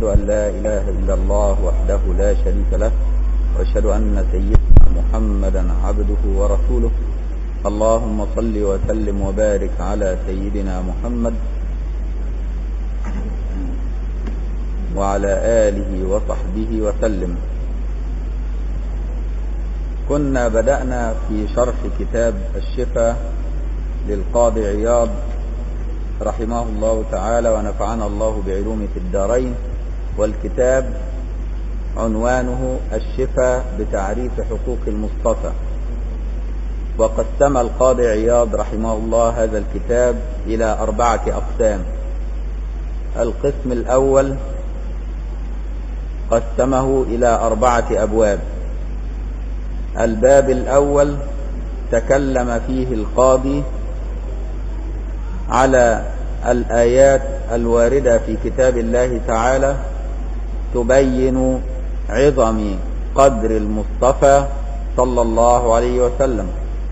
أن لا إله إلا الله وحده لا شريك له وأشهد أن سيدنا محمدا عبده ورسوله اللهم صل وسلم وبارك على سيدنا محمد وعلى آله وصحبه وسلم كنا بدأنا في شرح كتاب الشفاء للقاضي عياض رحمه الله تعالى ونفعنا الله بعلومه في الدارين والكتاب عنوانه الشفاء بتعريف حقوق المصطفى وقسم القاضي عياض رحمه الله هذا الكتاب إلى أربعة أقسام القسم الأول قسمه إلى أربعة أبواب الباب الأول تكلم فيه القاضي على الآيات الواردة في كتاب الله تعالى تبين عظم قدر المصطفى صلى الله عليه وسلم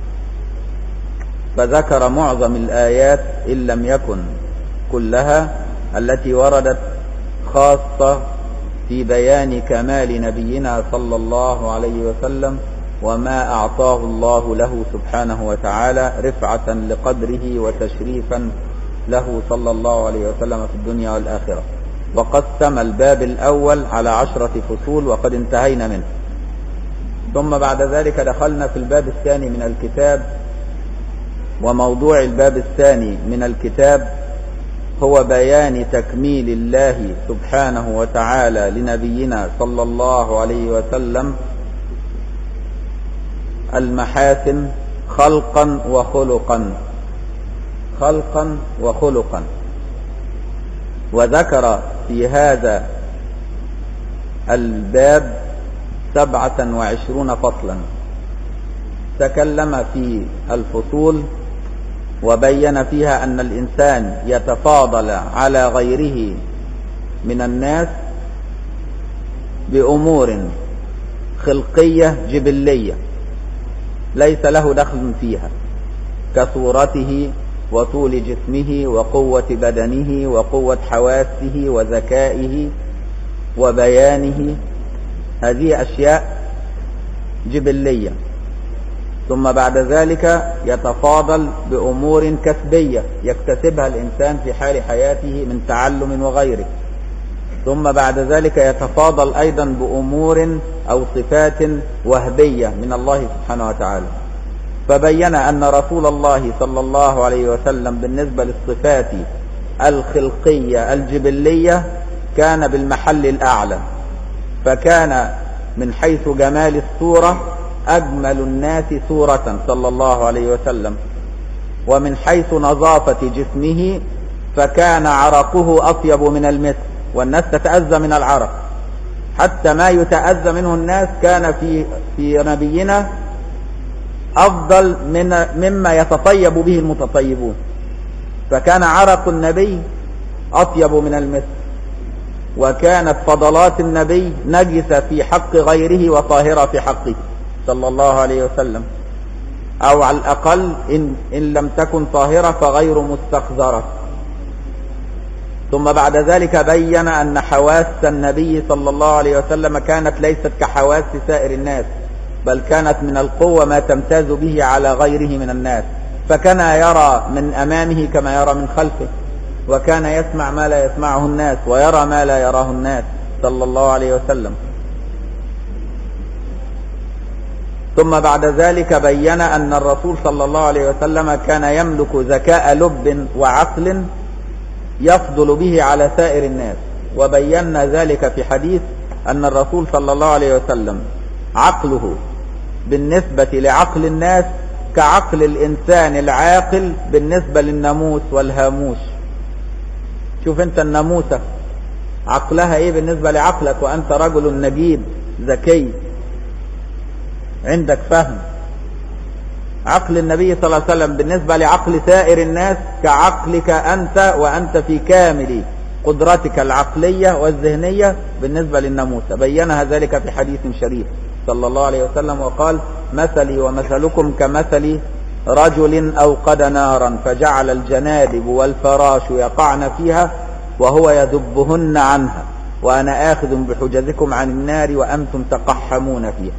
فذكر معظم الآيات إن لم يكن كلها التي وردت خاصة في بيان كمال نبينا صلى الله عليه وسلم وما أعطاه الله له سبحانه وتعالى رفعة لقدره وتشريفا له صلى الله عليه وسلم في الدنيا والآخرة وقسم الباب الأول على عشرة فصول وقد انتهينا منه ثم بعد ذلك دخلنا في الباب الثاني من الكتاب وموضوع الباب الثاني من الكتاب هو بيان تكميل الله سبحانه وتعالى لنبينا صلى الله عليه وسلم المحاسن خلقا وخلقا خلقا وخلقا وذكر في هذا الباب سبعة وعشرون فصلا تكلم في الفصول وبين فيها أن الإنسان يتفاضل على غيره من الناس بأمور خلقية جبلية ليس له دخل فيها كصورته وطول جسمه وقوة بدنه وقوة حواسه وذكائه وبيانه هذه أشياء جبلية ثم بعد ذلك يتفاضل بأمور كسبية يكتسبها الإنسان في حال حياته من تعلم وغيره ثم بعد ذلك يتفاضل أيضا بأمور أو صفات وهبية من الله سبحانه وتعالى فبين أن رسول الله صلى الله عليه وسلم بالنسبة للصفات الخلقية الجبلية كان بالمحل الأعلى فكان من حيث جمال الصورة أجمل الناس صورة صلى الله عليه وسلم ومن حيث نظافة جسمه فكان عرقه أطيب من المسك والناس تتأذى من العرق حتى ما يتأذى منه الناس كان في في نبينا أفضل من مما يتطيب به المتطيبون فكان عرق النبي أطيب من المسك وكانت فضلات النبي نجسة في حق غيره وطاهرة في حقه صلى الله عليه وسلم أو على الأقل إن, إن لم تكن طاهرة فغير مستقذرة ثم بعد ذلك بين أن حواس النبي صلى الله عليه وسلم كانت ليست كحواس سائر الناس بل كانت من القوة ما تمتاز به على غيره من الناس فكان يرى من أمامه كما يرى من خلفه وكان يسمع ما لا يسمعه الناس ويرى ما لا يراه الناس صلى الله عليه وسلم ثم بعد ذلك بين أن الرسول صلى الله عليه وسلم كان يملك ذكاء لب وعقل يفضل به على سائر الناس وبينا ذلك في حديث أن الرسول صلى الله عليه وسلم عقله بالنسبة لعقل الناس كعقل الإنسان العاقل بالنسبة للناموس والهاموس شوف انت الناموسة عقلها ايه بالنسبة لعقلك وانت رجل نجيب ذكي عندك فهم عقل النبي صلى الله عليه وسلم بالنسبة لعقل سائر الناس كعقلك أنت وأنت في كامل قدرتك العقلية والذهنية بالنسبة للناموسة بينها ذلك في حديث شريف صلى الله عليه وسلم وقال مثلي ومثلكم كمثل رجل أوقد نارا فجعل الجنادب والفراش يقعن فيها وهو يذبهن عنها وأنا آخذ بحجزكم عن النار وأنتم تقحمون فيها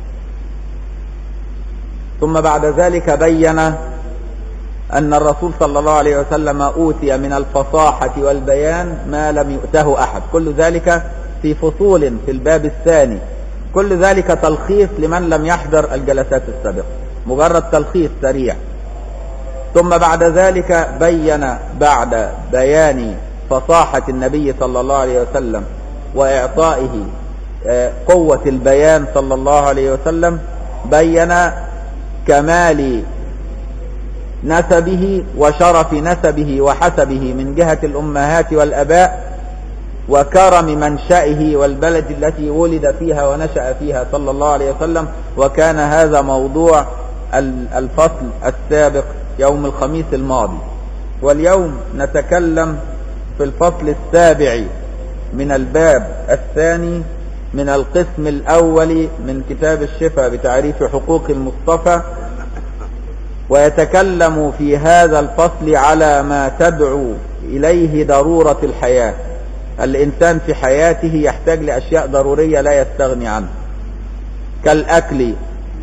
ثم بعد ذلك بين أن الرسول صلى الله عليه وسلم أوتي من الفصاحة والبيان ما لم يؤته أحد كل ذلك في فصول في الباب الثاني كل ذلك تلخيص لمن لم يحضر الجلسات السابقة مجرد تلخيص سريع ثم بعد ذلك بين بعد بيان فصاحة النبي صلى الله عليه وسلم وإعطائه قوة البيان صلى الله عليه وسلم بين كمال نسبه وشرف نسبه وحسبه من جهة الأمهات والأباء وكرم منشأه والبلد التي ولد فيها ونشأ فيها صلى الله عليه وسلم وكان هذا موضوع الفصل السابق يوم الخميس الماضي واليوم نتكلم في الفصل السابع من الباب الثاني من القسم الأول من كتاب الشفاء بتعريف حقوق المصطفى ويتكلم في هذا الفصل على ما تدعو إليه ضرورة الحياة الإنسان في حياته يحتاج لأشياء ضرورية لا يستغني عنها كالأكل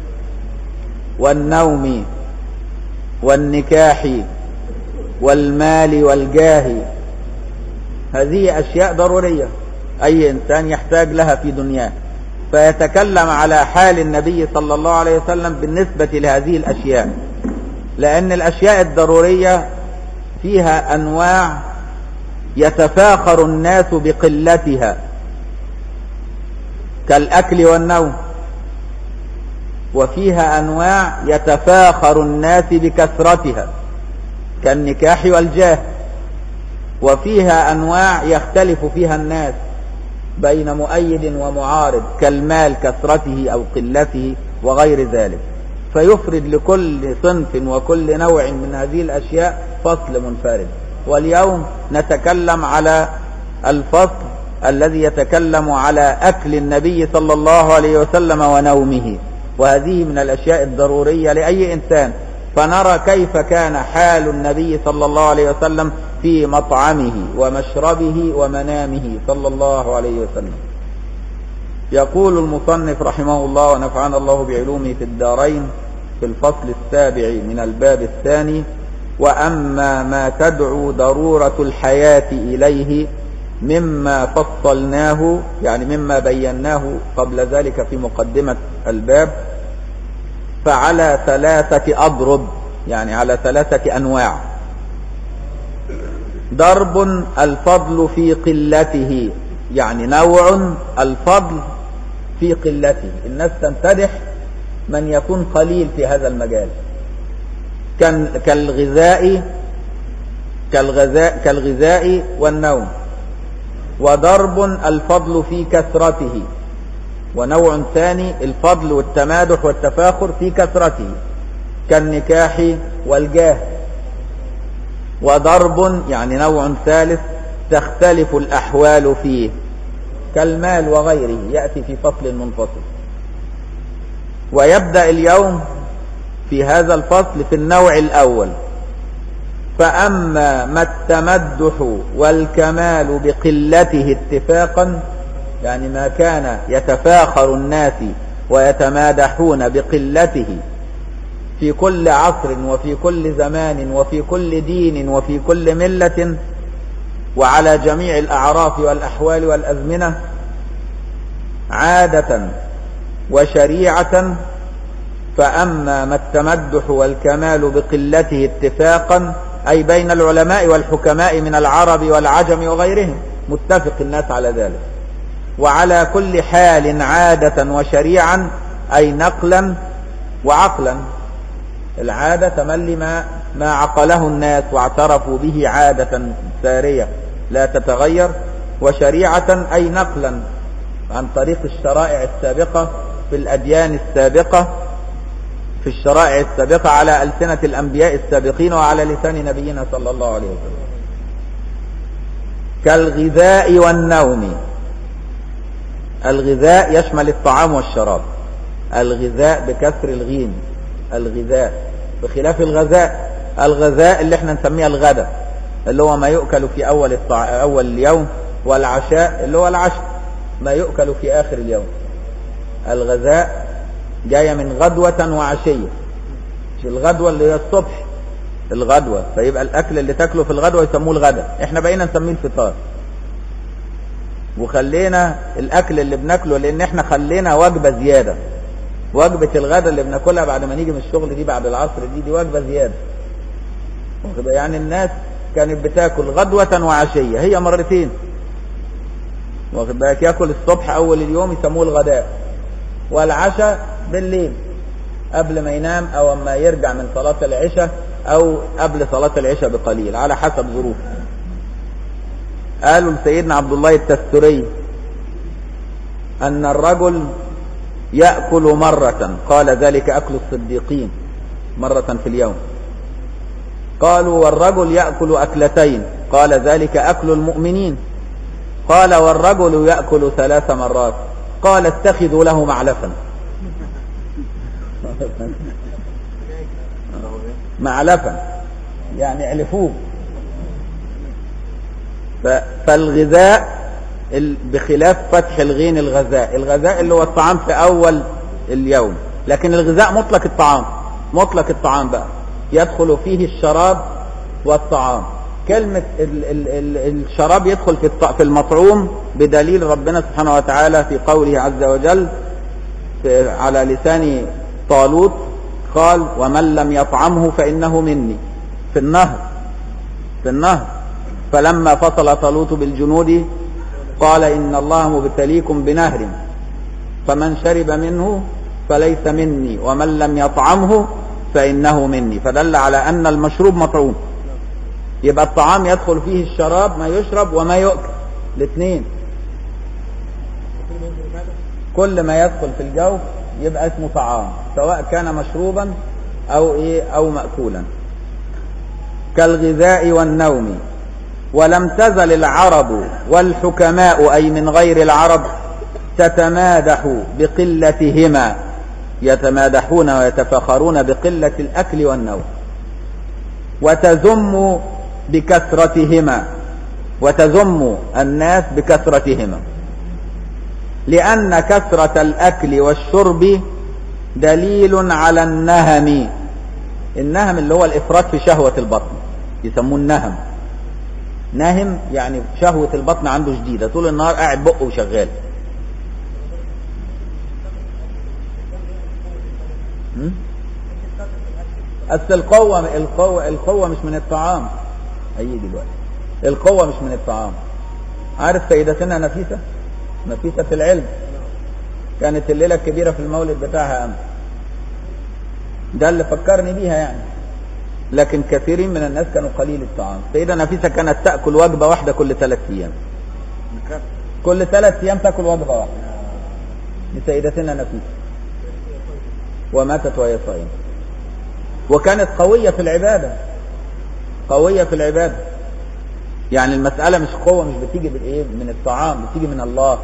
والنوم والنكاح والمال والجاه هذه أشياء ضرورية أي إنسان يحتاج لها في دنياه فيتكلم على حال النبي صلى الله عليه وسلم بالنسبة لهذه الأشياء لأن الأشياء الضرورية فيها أنواع يتفاخر الناس بقلتها كالأكل والنوم وفيها أنواع يتفاخر الناس بكثرتها كالنكاح والجاه وفيها أنواع يختلف فيها الناس بين مؤيد ومعارض كالمال كثرته أو قلته وغير ذلك فيفرد لكل صنف وكل نوع من هذه الأشياء فصل منفرد واليوم نتكلم على الفصل الذي يتكلم على أكل النبي صلى الله عليه وسلم ونومه وهذه من الأشياء الضرورية لأي إنسان فنرى كيف كان حال النبي صلى الله عليه وسلم في مطعمه ومشربه ومنامه صلى الله عليه وسلم يقول المصنف رحمه الله ونفعنا الله بعلومه في الدارين في الفصل السابع من الباب الثاني وأما ما تدعو ضرورة الحياة إليه مما فصلناه يعني مما بيناه قبل ذلك في مقدمة الباب فعلى ثلاثة أضرب يعني على ثلاثة أنواع ضرب الفضل في قلته يعني نوع الفضل في قلته الناس تمتدح من يكون قليل في هذا المجال كالغذاء كالغذاء كالغذاء والنوم وضرب الفضل في كثرته ونوع ثاني الفضل والتمادح والتفاخر في كثرته كالنكاح والجاه وضرب يعني نوع ثالث تختلف الأحوال فيه كالمال وغيره يأتي في فصل منفصل ويبدأ اليوم في هذا الفصل في النوع الأول فأما ما التمدح والكمال بقلته اتفاقا يعني ما كان يتفاخر الناس ويتمادحون بقلته في كل عصر وفي كل زمان وفي كل دين وفي كل ملة وعلى جميع الأعراف والأحوال والأزمنة عادة وشريعة فأما ما التمدح والكمال بقلته اتفاقا أي بين العلماء والحكماء من العرب والعجم وغيرهم متفق الناس على ذلك وعلى كل حال عادة وشريعا أي نقلا وعقلا العادة تملي ما, ما عقله الناس واعترفوا به عادة سارية لا تتغير وشريعة أي نقلا عن طريق الشرائع السابقة في الأديان السابقة في الشرائع السابقة على ألسنة الأنبياء السابقين وعلى لسان نبينا صلى الله عليه وسلم كالغذاء والنوم الغذاء يشمل الطعام والشراب الغذاء بكسر الغين الغذاء بخلاف الغذاء الغذاء اللي احنا نسميه الغداء اللي هو ما يؤكل في أول, الطع... أول اليوم والعشاء اللي هو العشاء ما يؤكل في آخر اليوم الغذاء جاية من غدوة وعشية مش الغدوة اللي هي الصبح الغدوة فيبقى الأكل اللي تاكله في الغدوة يسموه الغداء احنا بقينا نسميه الفطار وخلينا الأكل اللي بناكله لأن احنا خلينا وجبة زيادة وجبة الغداء اللي بناكلها بعد ما نيجي من الشغل دي بعد العصر دي دي وجبة زيادة يعني الناس كانت بتاكل غدوة وعشية هي مرتين واخد بالك ياكل الصبح اول اليوم يسموه الغداء والعشاء بالليل قبل ما ينام او اما يرجع من صلاة العشاء او قبل صلاة العشاء بقليل على حسب ظروفه قالوا لسيدنا عبد الله التستري ان الرجل يأكل مرة قال ذلك اكل الصديقين مرة في اليوم قالوا والرجل يأكل أكلتين قال ذلك أكل المؤمنين قال والرجل يأكل ثلاث مرات قال اتخذوا له معلفا معلفا يعني علفوه فالغذاء بخلاف فتح الغين الغذاء الغذاء اللي هو الطعام في أول اليوم لكن الغذاء مطلق الطعام مطلق الطعام بقى يدخل فيه الشراب والطعام كلمة ال ال ال الشراب يدخل في في المطعوم بدليل ربنا سبحانه وتعالى في قوله عز وجل على لسان طالوت قال ومن لم يطعمه فإنه مني في النهر في النهر فلما فصل طالوت بالجنود قال إن الله مبتليكم بنهر فمن شرب منه فليس مني ومن لم يطعمه فإنه مني فدل على أن المشروب مطعوم يبقى الطعام يدخل فيه الشراب ما يشرب وما يؤكل الاثنين كل ما يدخل في الجوف يبقى اسمه طعام سواء كان مشروبا أو إيه أو مأكولا كالغذاء والنوم ولم تزل العرب والحكماء أي من غير العرب تتمادح بقلتهما يتمادحون ويتفخرون بقلة الأكل والنوم وتذم بكثرتهما وتذم الناس بكثرتهما لأن كثرة الأكل والشرب دليل على النهم النهم اللي هو الإفراط في شهوة البطن يسموه النهم نهم يعني شهوة البطن عنده شديدة طول النهار قاعد بقه وشغال أصل القوة القوة القوة مش من الطعام هيجي دلوقتي القوة مش من الطعام عارف سيدتنا نفيسة نفيسة في العلم كانت الليلة الكبيرة في المولد بتاعها أمس ده اللي فكرني بيها يعني لكن كثيرين من الناس كانوا قليل الطعام سيدة نفيسة كانت تأكل وجبة واحدة كل ثلاث أيام كل ثلاث أيام تأكل وجبة واحدة لسيدتنا نفيسة وماتت وهي صائمة وكانت قوية في العبادة قوية في العبادة يعني المسألة مش قوة مش بتيجي بالإيه من الطعام بتيجي من الله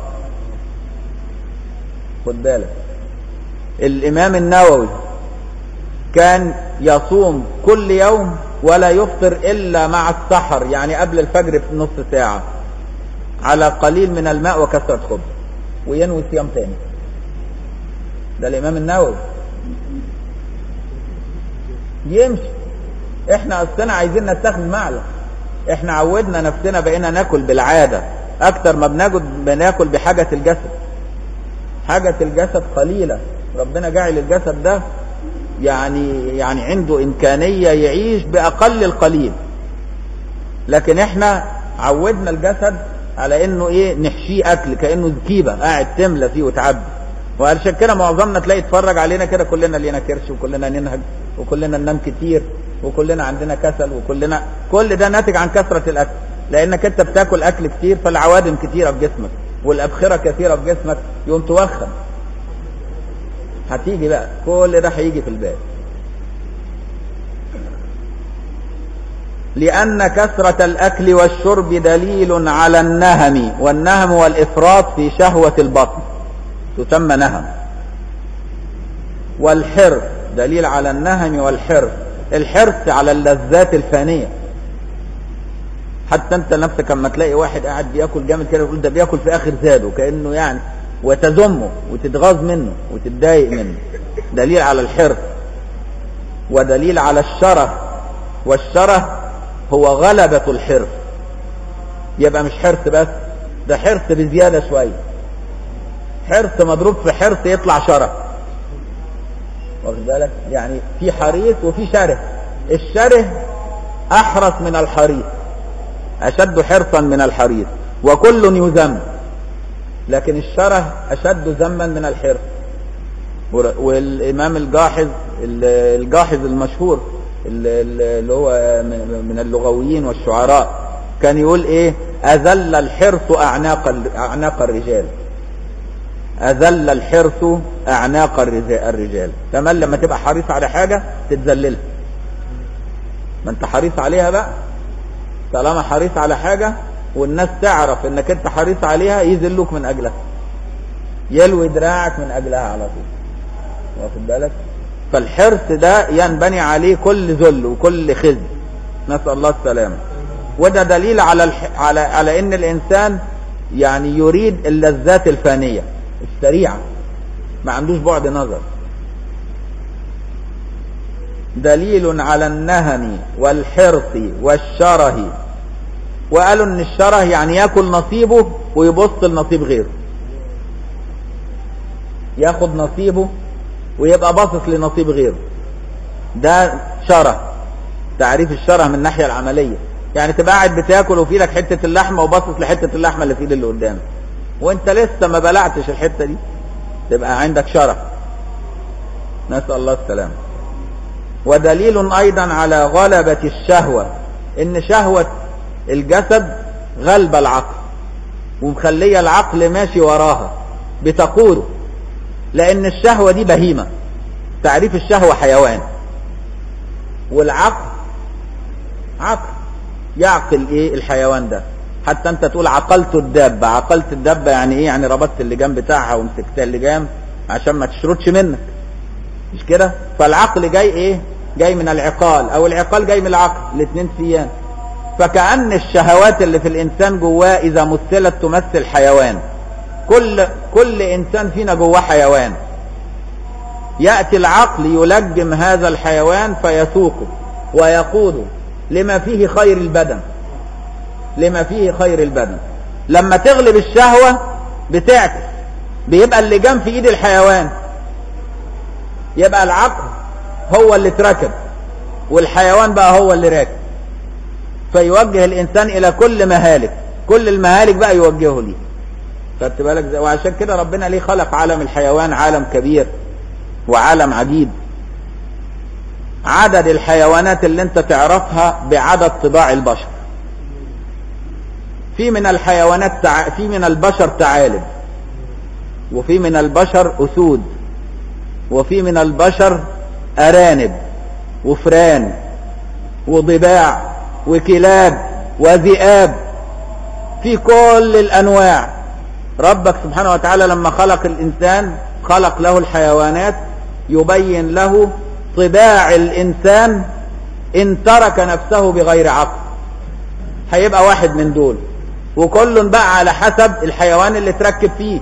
خد بالك الإمام النووي كان يصوم كل يوم ولا يفطر إلا مع السحر يعني قبل الفجر بنص ساعة على قليل من الماء وكثرة خبز وينوي صيام تاني ده الإمام النووي يمشي احنا اصلنا عايزين نتخذ معلم احنا عودنا نفسنا بقينا ناكل بالعادة اكتر ما بناكل بناكل بحاجة الجسد حاجة الجسد قليلة ربنا جعل الجسد ده يعني يعني عنده امكانية يعيش باقل القليل لكن احنا عودنا الجسد على انه ايه نحشيه اكل كانه زكيبه قاعد تملى فيه وتعبي وعشان كده معظمنا تلاقي يتفرج علينا كده كلنا لينا كرش وكلنا ننهج وكلنا ننام كتير وكلنا عندنا كسل وكلنا كل ده ناتج عن كثرة الأكل لأنك أنت بتاكل أكل كتير فالعوادم كتيرة في جسمك والأبخرة كثيرة في جسمك يوم توخم هتيجي بقى كل ده هيجي في البال لأن كثرة الأكل والشرب دليل على النهم والنهم والإفراط في شهوة البطن تسمى نهم والحرص دليل على النهم والحرص الحرص على اللذات الفانية حتى انت نفسك لما تلاقي واحد قاعد بياكل جامد كده تقول ده بياكل في اخر زاده كانه يعني وتذمه وتتغاظ منه وتتضايق منه دليل على الحرص ودليل على الشره والشره هو غلبة الحرص يبقى مش حرص بس ده حرص بزيادة شوية حرص مضروب في حرص يطلع شره واخد بالك يعني في حريص وفي شره الشره احرص من الحريص اشد حرصا من الحريص وكل يذم لكن الشره اشد ذما من الحرص والامام الجاحظ الجاحظ المشهور اللي هو من اللغويين والشعراء كان يقول ايه اذل الحرص اعناق اعناق الرجال اذل الحرص اعناق الرجال كمان لما تبقى حريص على حاجه تتذللها ما انت حريص عليها بقى طالما حريص على حاجه والناس تعرف انك انت حريص عليها يذلوك من اجلها يلوي دراعك من اجلها على طول واخد بالك فالحرص ده ينبني عليه كل ذل وكل خزي نسال الله السلامه وده دليل على الح... على على ان الانسان يعني يريد اللذات الفانيه السريعه ما عندوش بعد نظر دليل على النهم والحرص والشره وقالوا ان الشره يعني ياكل نصيبه ويبص لنصيب غيره ياخد نصيبه ويبقى باصص لنصيب غيره ده شره تعريف الشره من الناحيه العمليه يعني تبقى قاعد بتاكل وفي لك حته اللحمه وباصص لحته اللحمه اللي في ايد اللي قدامك وانت لسه ما بلعتش الحته دي تبقى عندك شره نسال الله السلامه ودليل ايضا على غلبه الشهوه ان شهوه الجسد غلب العقل ومخليه العقل ماشي وراها بتقوده لان الشهوه دي بهيمه تعريف الشهوه حيوان والعقل عقل يعقل ايه الحيوان ده حتى انت تقول عقلت الدابه عقلت الدابه يعني ايه يعني ربطت اللجام بتاعها ومسكتها اللجام عشان ما تشردش منك مش كده فالعقل جاي ايه جاي من العقال او العقال جاي من العقل الاثنين سيان فكأن الشهوات اللي في الانسان جواه اذا مثلت تمثل حيوان كل كل انسان فينا جواه حيوان ياتي العقل يلجم هذا الحيوان فيسوقه ويقوده لما فيه خير البدن لما فيه خير البدن لما تغلب الشهوة بتعكس بيبقى اللجام في ايد الحيوان يبقى العقل هو اللي اتركب والحيوان بقى هو اللي راكب فيوجه الانسان الى كل مهالك كل المهالك بقى يوجهه ليه خدت بالك زي وعشان كده ربنا ليه خلق عالم الحيوان عالم كبير وعالم عديد عدد الحيوانات اللي انت تعرفها بعدد طباع البشر في من الحيوانات تع... في من البشر ثعالب وفي من البشر اسود وفي من البشر ارانب وفران وضباع وكلاب وذئاب في كل الانواع ربك سبحانه وتعالى لما خلق الانسان خلق له الحيوانات يبين له طباع الانسان ان ترك نفسه بغير عقل هيبقى واحد من دول وكل بقى على حسب الحيوان اللي تركب فيه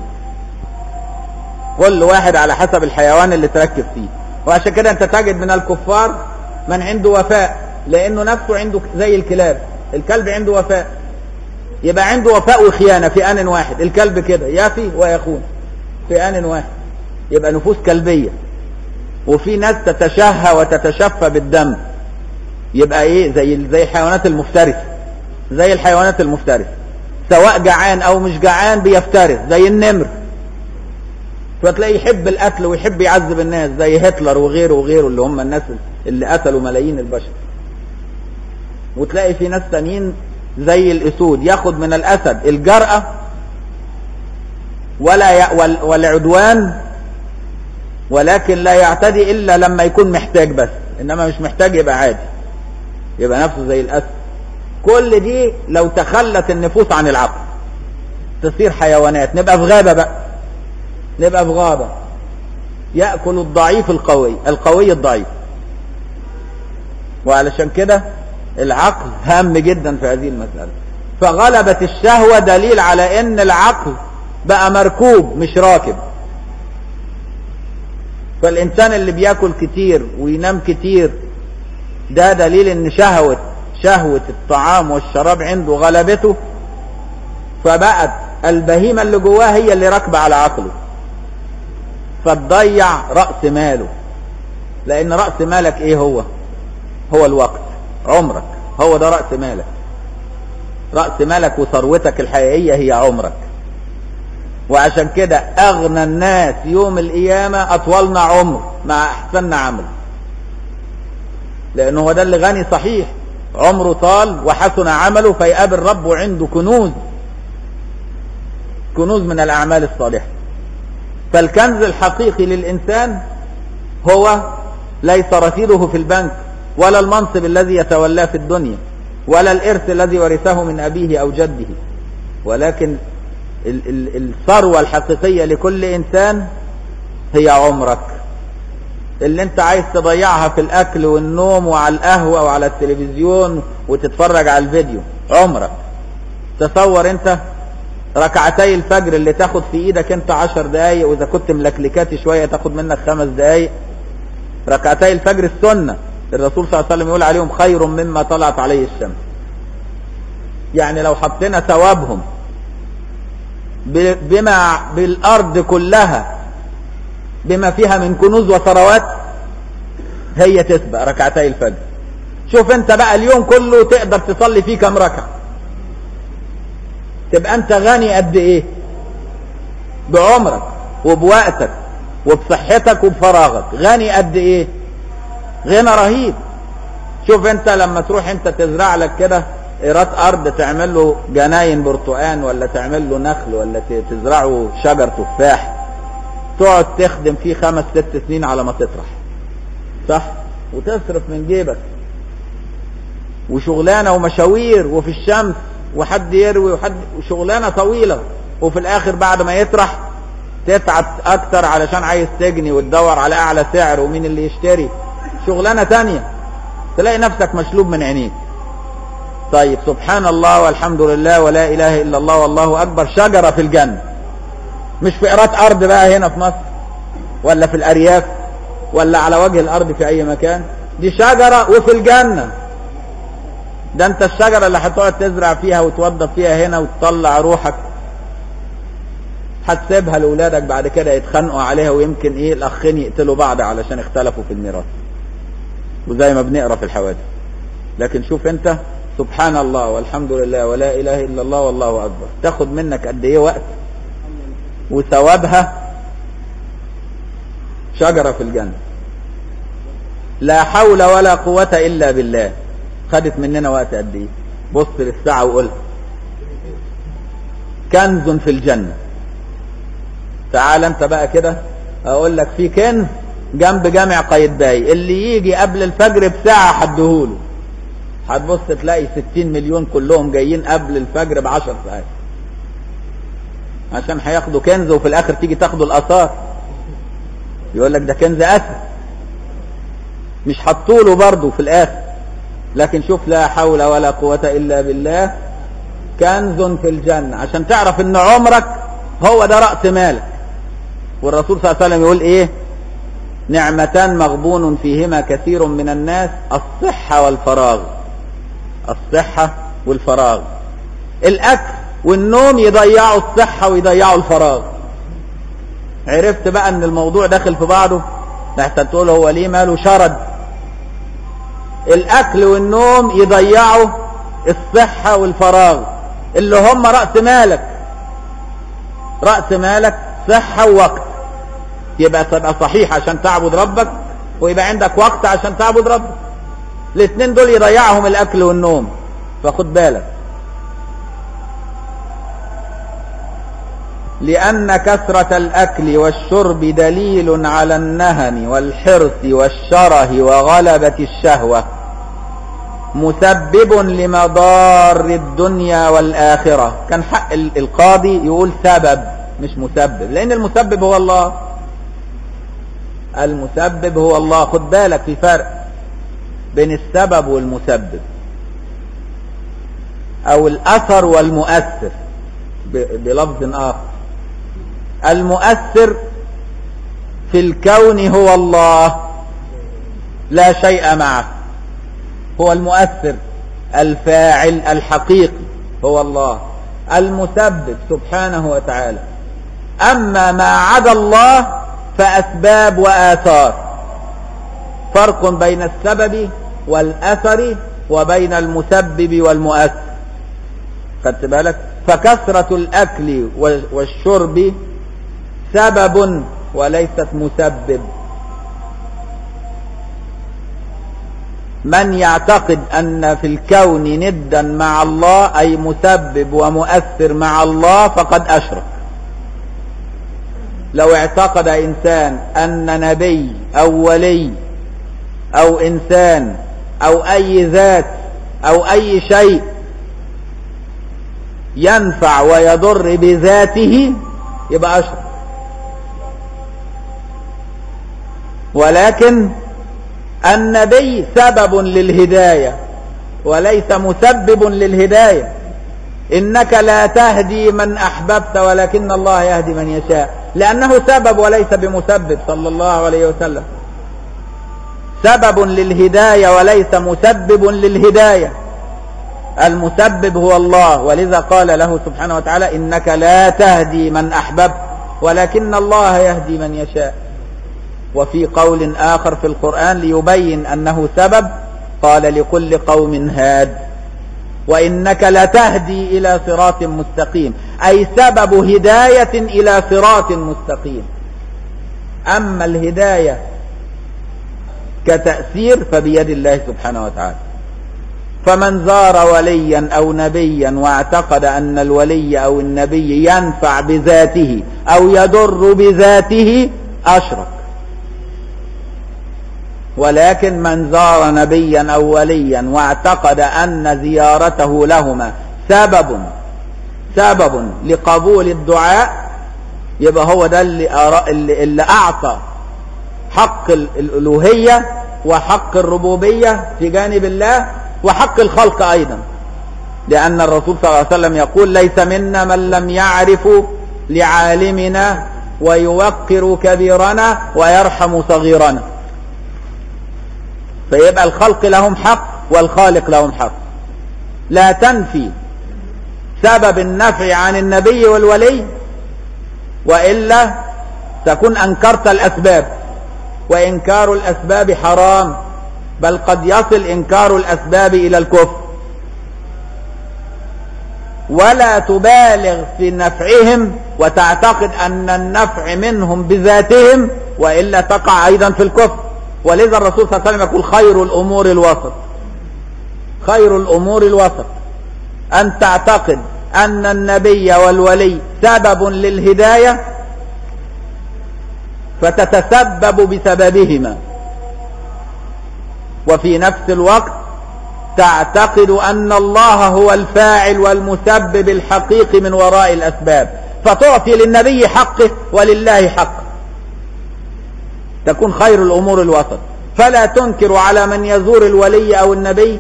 كل واحد على حسب الحيوان اللي تركب فيه وعشان كده انت تجد من الكفار من عنده وفاء لانه نفسه عنده زي الكلاب الكلب عنده وفاء يبقى عنده وفاء وخيانه في ان واحد الكلب كده يفي ويخون في ان واحد يبقى نفوس كلبيه وفي ناس تتشهى وتتشفى بالدم يبقى ايه زي زي الحيوانات المفترسه زي الحيوانات المفترسه سواء جعان او مش جعان بيفترس زي النمر فتلاقيه يحب القتل ويحب يعذب الناس زي هتلر وغيره وغيره اللي هم الناس اللي قتلوا ملايين البشر وتلاقي في ناس تانيين زي الاسود ياخد من الاسد الجرأة ولا ي... وال... والعدوان ولكن لا يعتدي الا لما يكون محتاج بس انما مش محتاج يبقى عادي يبقى نفسه زي الاسد كل دي لو تخلت النفوس عن العقل تصير حيوانات نبقى في غابة بقى نبقى في غابة يأكل الضعيف القوي القوي الضعيف وعلشان كده العقل هام جدا في هذه المسألة فغلبت الشهوة دليل على ان العقل بقى مركوب مش راكب فالانسان اللي بياكل كتير وينام كتير ده دليل ان شهوة شهوة الطعام والشراب عنده غلبته فبقت البهيمة اللي جواه هي اللي راكبة على عقله فتضيع رأس ماله لأن رأس مالك إيه هو هو الوقت عمرك هو ده رأس مالك رأس مالك وثروتك الحقيقية هي عمرك وعشان كده أغنى الناس يوم القيامة أطولنا عمر مع أحسن عمل لأنه هو ده اللي غني صحيح عمره طال وحسن عمله فيقابل ربه عنده كنوز كنوز من الأعمال الصالحة فالكنز الحقيقي للإنسان هو ليس رصيده في البنك ولا المنصب الذي يتولاه في الدنيا ولا الإرث الذي ورثه من أبيه أو جده ولكن الثروة الحقيقية لكل إنسان هي عمرك اللي انت عايز تضيعها في الأكل والنوم وعلى القهوة وعلى التلفزيون وتتفرج على الفيديو عمرك تصور انت ركعتي الفجر اللي تاخد في ايدك انت عشر دقايق واذا كنت ملكلكاتي شوية تاخد منك خمس دقايق ركعتي الفجر السنة الرسول صلى الله عليه وسلم يقول عليهم خير مما طلعت عليه الشمس يعني لو حطينا ثوابهم بما بالارض كلها بما فيها من كنوز وثروات هي تسبق ركعتي الفجر شوف انت بقى اليوم كله تقدر تصلي فيه كم ركعه تبقى انت غني قد ايه بعمرك وبوقتك وبصحتك وبفراغك غني قد ايه غنى رهيب شوف انت لما تروح انت تزرع لك كده ايراد ارض تعمل له جناين برتقان ولا تعمل له نخل ولا تزرعه شجر تفاح تقعد تخدم فيه خمس ست سنين على ما تطرح صح وتصرف من جيبك وشغلانه ومشاوير وفي الشمس وحد يروي وحد وشغلانه طويله وفي الاخر بعد ما يطرح تتعب اكتر علشان عايز تجني وتدور على اعلى سعر ومين اللي يشتري شغلانه تانية تلاقي نفسك مشلوب من عينيك طيب سبحان الله والحمد لله ولا اله الا الله والله اكبر شجره في الجنه مش في قيراط ارض بقى هنا في مصر ولا في الارياف ولا على وجه الارض في اي مكان دي شجره وفي الجنه ده انت الشجره اللي هتقعد تزرع فيها وتوظف فيها هنا وتطلع روحك هتسيبها لاولادك بعد كده يتخانقوا عليها ويمكن ايه الاخين يقتلوا بعض علشان اختلفوا في الميراث وزي ما بنقرا في الحوادث لكن شوف انت سبحان الله والحمد لله ولا اله الا الله والله اكبر تاخد منك قد ايه وقت وثوابها شجرة في الجنة لا حول ولا قوة إلا بالله خدت مننا وقت قد ايه بص للساعة وقولها كنز في الجنة تعال انت بقى كده اقول لك في كنز جنب جامع قايتباي اللي يجي قبل الفجر بساعة حدهوله هتبص تلاقي ستين مليون كلهم جايين قبل الفجر بعشر ساعات عشان هياخدوا كنز وفي الاخر تيجي تاخدوا الاثار يقول لك ده كنز اسد مش حطوله برضه في الاخر لكن شوف لا حول ولا قوة الا بالله كنز في الجنة عشان تعرف ان عمرك هو ده رأس مالك والرسول صلى الله عليه وسلم يقول ايه نعمتان مغبون فيهما كثير من الناس الصحة والفراغ الصحة والفراغ الاكل والنوم يضيعوا الصحة ويضيعوا الفراغ عرفت بقى ان الموضوع داخل في بعضه لحتى تقول هو ليه ماله شرد الاكل والنوم يضيعوا الصحة والفراغ اللي هم رأس مالك رأس مالك صحة ووقت يبقى تبقى صحيح عشان تعبد ربك ويبقى عندك وقت عشان تعبد ربك الاثنين دول يضيعهم الاكل والنوم فخد بالك لأن كثرة الأكل والشرب دليل على النهن والحرص والشره وغلبة الشهوة مسبب لمضار الدنيا والآخرة كان حق القاضي يقول سبب مش مسبب لأن المسبب هو الله المسبب هو الله خد بالك في فرق بين السبب والمسبب او الاثر والمؤثر بلفظ اخر المؤثر في الكون هو الله لا شيء معه هو المؤثر الفاعل الحقيقي هو الله المسبب سبحانه وتعالى اما ما عدا الله فاسباب واثار فرق بين السبب والاثر وبين المسبب والمؤثر خدت بالك فكثرة الاكل والشرب سبب وليست مسبب من يعتقد ان في الكون ندا مع الله اي مسبب ومؤثر مع الله فقد اشرك لو اعتقد انسان ان نبي او ولي او انسان او اي ذات او اي شيء ينفع ويضر بذاته يبقى اشرك ولكن النبي سبب للهداية وليس مسبب للهداية إنك لا تهدي من أحببت ولكن الله يهدي من يشاء لأنه سبب وليس بمسبب صلى الله عليه وسلم سبب للهداية وليس مسبب للهداية المسبب هو الله ولذا قال له سبحانه وتعالى إنك لا تهدي من أحببت ولكن الله يهدي من يشاء وفي قول آخر في القرآن ليبين أنه سبب قال لكل قوم هاد وإنك لتهدي إلى صراط مستقيم أي سبب هداية إلى صراط مستقيم أما الهداية كتأثير فبيد الله سبحانه وتعالى فمن زار وليا أو نبيا واعتقد أن الولي أو النبي ينفع بذاته أو يضر بذاته أشرك ولكن من زار نبيا أو وليا واعتقد أن زيارته لهما سبب سبب لقبول الدعاء يبقى هو ده اللي, أرى اللي, اللي أعطى حق الألوهية وحق الربوبية في جانب الله وحق الخلق أيضا لأن الرسول صلى الله عليه وسلم يقول ليس منا من لم يعرف لعالمنا ويوقر كبيرنا ويرحم صغيرنا فيبقى الخلق لهم حق والخالق لهم حق لا تنفي سبب النفع عن النبي والولي وإلا تكون أنكرت الأسباب وإنكار الأسباب حرام بل قد يصل إنكار الأسباب إلى الكفر ولا تبالغ في نفعهم وتعتقد أن النفع منهم بذاتهم وإلا تقع أيضا في الكفر ولذا الرسول صلى الله عليه وسلم يقول خير الأمور الوسط خير الأمور الوسط أن تعتقد أن النبي والولي سبب للهداية فتتسبب بسببهما وفي نفس الوقت تعتقد أن الله هو الفاعل والمسبب الحقيقي من وراء الأسباب فتعطي للنبي حقه ولله حقه تكون خير الأمور الوسط فلا تنكر على من يزور الولي أو النبي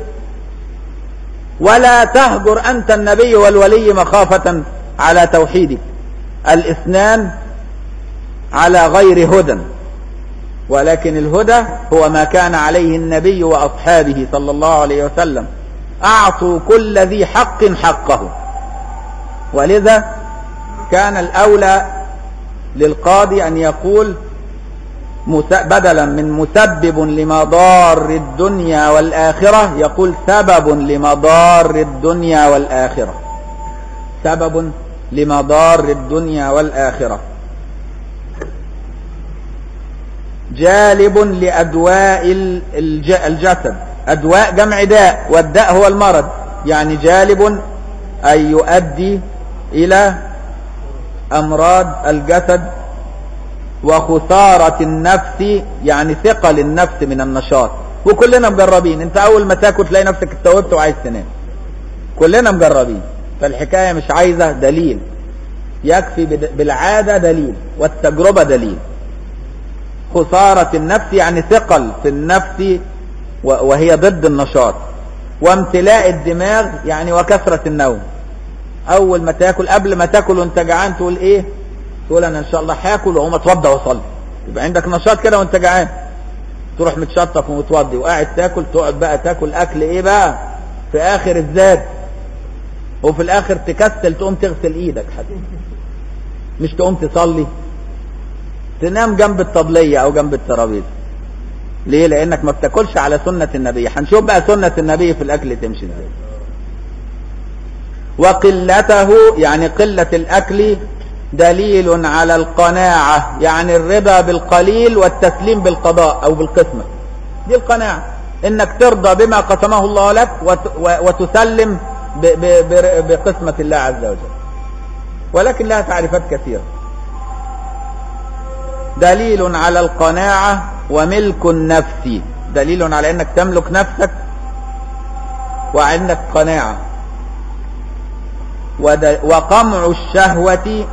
ولا تهجر أنت النبي والولي مخافة على توحيدك الاثنان على غير هدى ولكن الهدى هو ما كان عليه النبي وأصحابه صلى الله عليه وسلم أعطوا كل ذي حق حقه ولذا كان الأولى للقاضي أن يقول بدلا من مسبب لمضار الدنيا والآخرة يقول سبب لمضار الدنيا والآخرة سبب لمضار الدنيا والآخرة جالب لأدواء الجسد أدواء جمع داء والداء هو المرض يعني جالب أي يؤدي إلى أمراض الجسد وخسارة النفس يعني ثقل النفس من النشاط وكلنا مجربين انت اول ما تاكل تلاقي نفسك استوبت وعايز تنام كلنا مجربين فالحكاية مش عايزة دليل يكفي بالعادة دليل والتجربة دليل خسارة النفس يعني ثقل في النفس وهي ضد النشاط وامتلاء الدماغ يعني وكثرة النوم اول ما تاكل قبل ما تاكل وانت جعان تقول ايه تقول انا ان شاء الله هاكل واقوم اتوضى واصلي يبقى عندك نشاط كده وانت جعان تروح متشطف ومتوضي وقاعد تاكل تقعد بقى تاكل اكل ايه بقى في اخر الزاد وفي الاخر تكسل تقوم تغسل ايدك حتى مش تقوم تصلي تنام جنب الطبلية او جنب الترابيزه ليه لانك ما بتاكلش على سنة النبي هنشوف بقى سنة النبي في الاكل تمشي ازاي وقلته يعني قلة الاكل دليل على القناعة يعني الرضا بالقليل والتسليم بالقضاء او بالقسمة دي القناعة انك ترضى بما قسمه الله لك وتسلم بقسمة الله عز وجل ولكن لها تعريفات كثيرة دليل على القناعة وملك النفس دليل على انك تملك نفسك وعندك قناعة وقمع الشهوة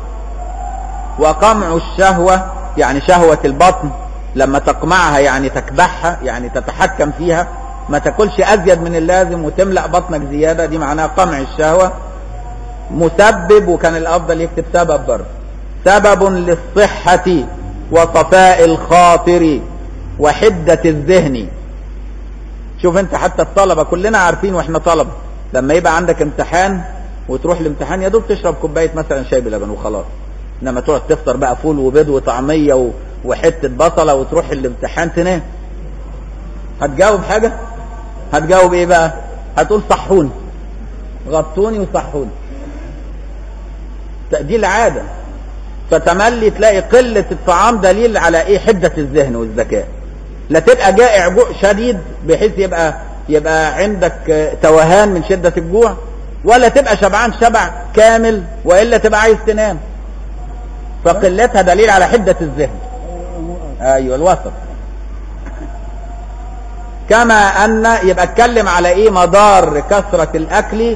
وقمع الشهوة يعني شهوة البطن لما تقمعها يعني تكبحها يعني تتحكم فيها ما تاكلش ازيد من اللازم وتملأ بطنك زيادة دي معناها قمع الشهوة مسبب وكان الافضل يكتب سبب برضه سبب للصحة وصفاء الخاطر وحدة الذهن شوف انت حتى الطلبة كلنا عارفين واحنا طلبة لما يبقى عندك امتحان وتروح الامتحان يا دوب تشرب كوباية مثلا شاي بلبن وخلاص انما تقعد تفطر بقى فول وبيض وطعمية و... وحتة بصلة وتروح الامتحان تنام هتجاوب حاجة هتجاوب ايه بقى هتقول صحوني غطوني وصحوني دي العادة فتملي تلاقي قلة الطعام دليل على ايه حدة الذهن والذكاء لا تبقى جائع جوع شديد بحيث يبقى يبقى عندك توهان من شدة الجوع ولا تبقى شبعان شبع كامل والا تبقى عايز تنام فقلتها دليل على حدة الذهن ايوه الوسط كما ان يبقى اتكلم على ايه مدار كثرة الاكل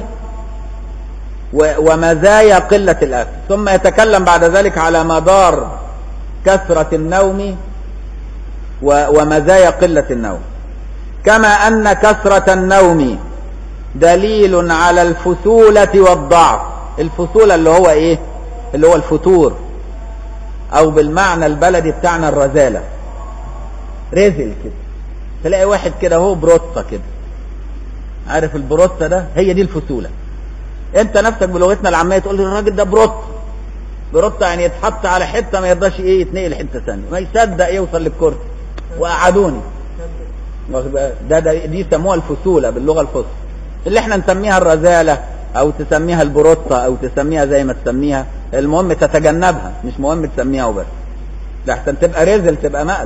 ومزايا قلة الاكل ثم يتكلم بعد ذلك على مدار كثرة النوم ومزايا قلة النوم كما ان كثرة النوم دليل على الفسولة والضعف الفسولة اللي هو ايه اللي هو الفتور او بالمعنى البلدي بتاعنا الرزالة رزل كده تلاقي واحد كده هو بروتة كده عارف البروتة ده هي دي الفسولة انت نفسك بلغتنا العامية تقول لي الراجل ده بروت بروتة يعني يتحط على حتة ما يرضاش ايه يتنقل حتة ثانيه ما يصدق يوصل للكرسي وقعدوني ده, ده دي يسموها الفسولة باللغة الفصحى اللي احنا نسميها الرزالة او تسميها البروتة او تسميها زي ما تسميها المهم تتجنبها مش مهم تسميها وبس ده احسن تبقى رزل تبقى مقل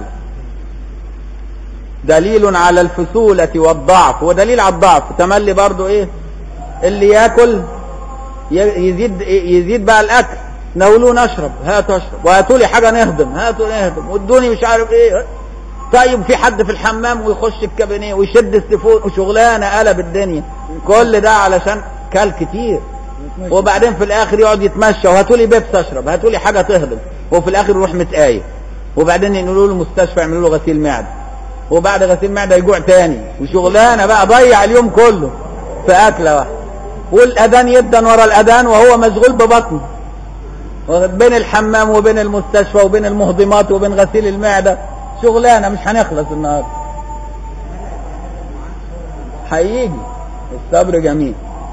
دليل على الفسولة والضعف ودليل على الضعف تملي برضو ايه اللي ياكل يزيد يزيد بقى الاكل ناولوه نشرب هاتوا اشرب وهاتوا لي حاجه نهضم هاتوا نهضم وادوني مش عارف ايه طيب في حد في الحمام ويخش الكابينيه ويشد السيفون وشغلانه قلب الدنيا كل ده علشان كل كتير وبعدين في الاخر يقعد يتمشى وهاتوا لي بيبس اشرب هاتوا لي حاجه تهضم وفي الاخر يروح متقايل وبعدين ينقلوا له المستشفى يعملوا له غسيل معده وبعد غسيل معده يجوع تاني وشغلانه بقى ضيع اليوم كله في اكله واحده والاذان يدن ورا الاذان وهو مشغول ببطنه بين الحمام وبين المستشفى وبين المهضمات وبين غسيل المعده شغلانه مش هنخلص النهارده هيجي الصبر جميل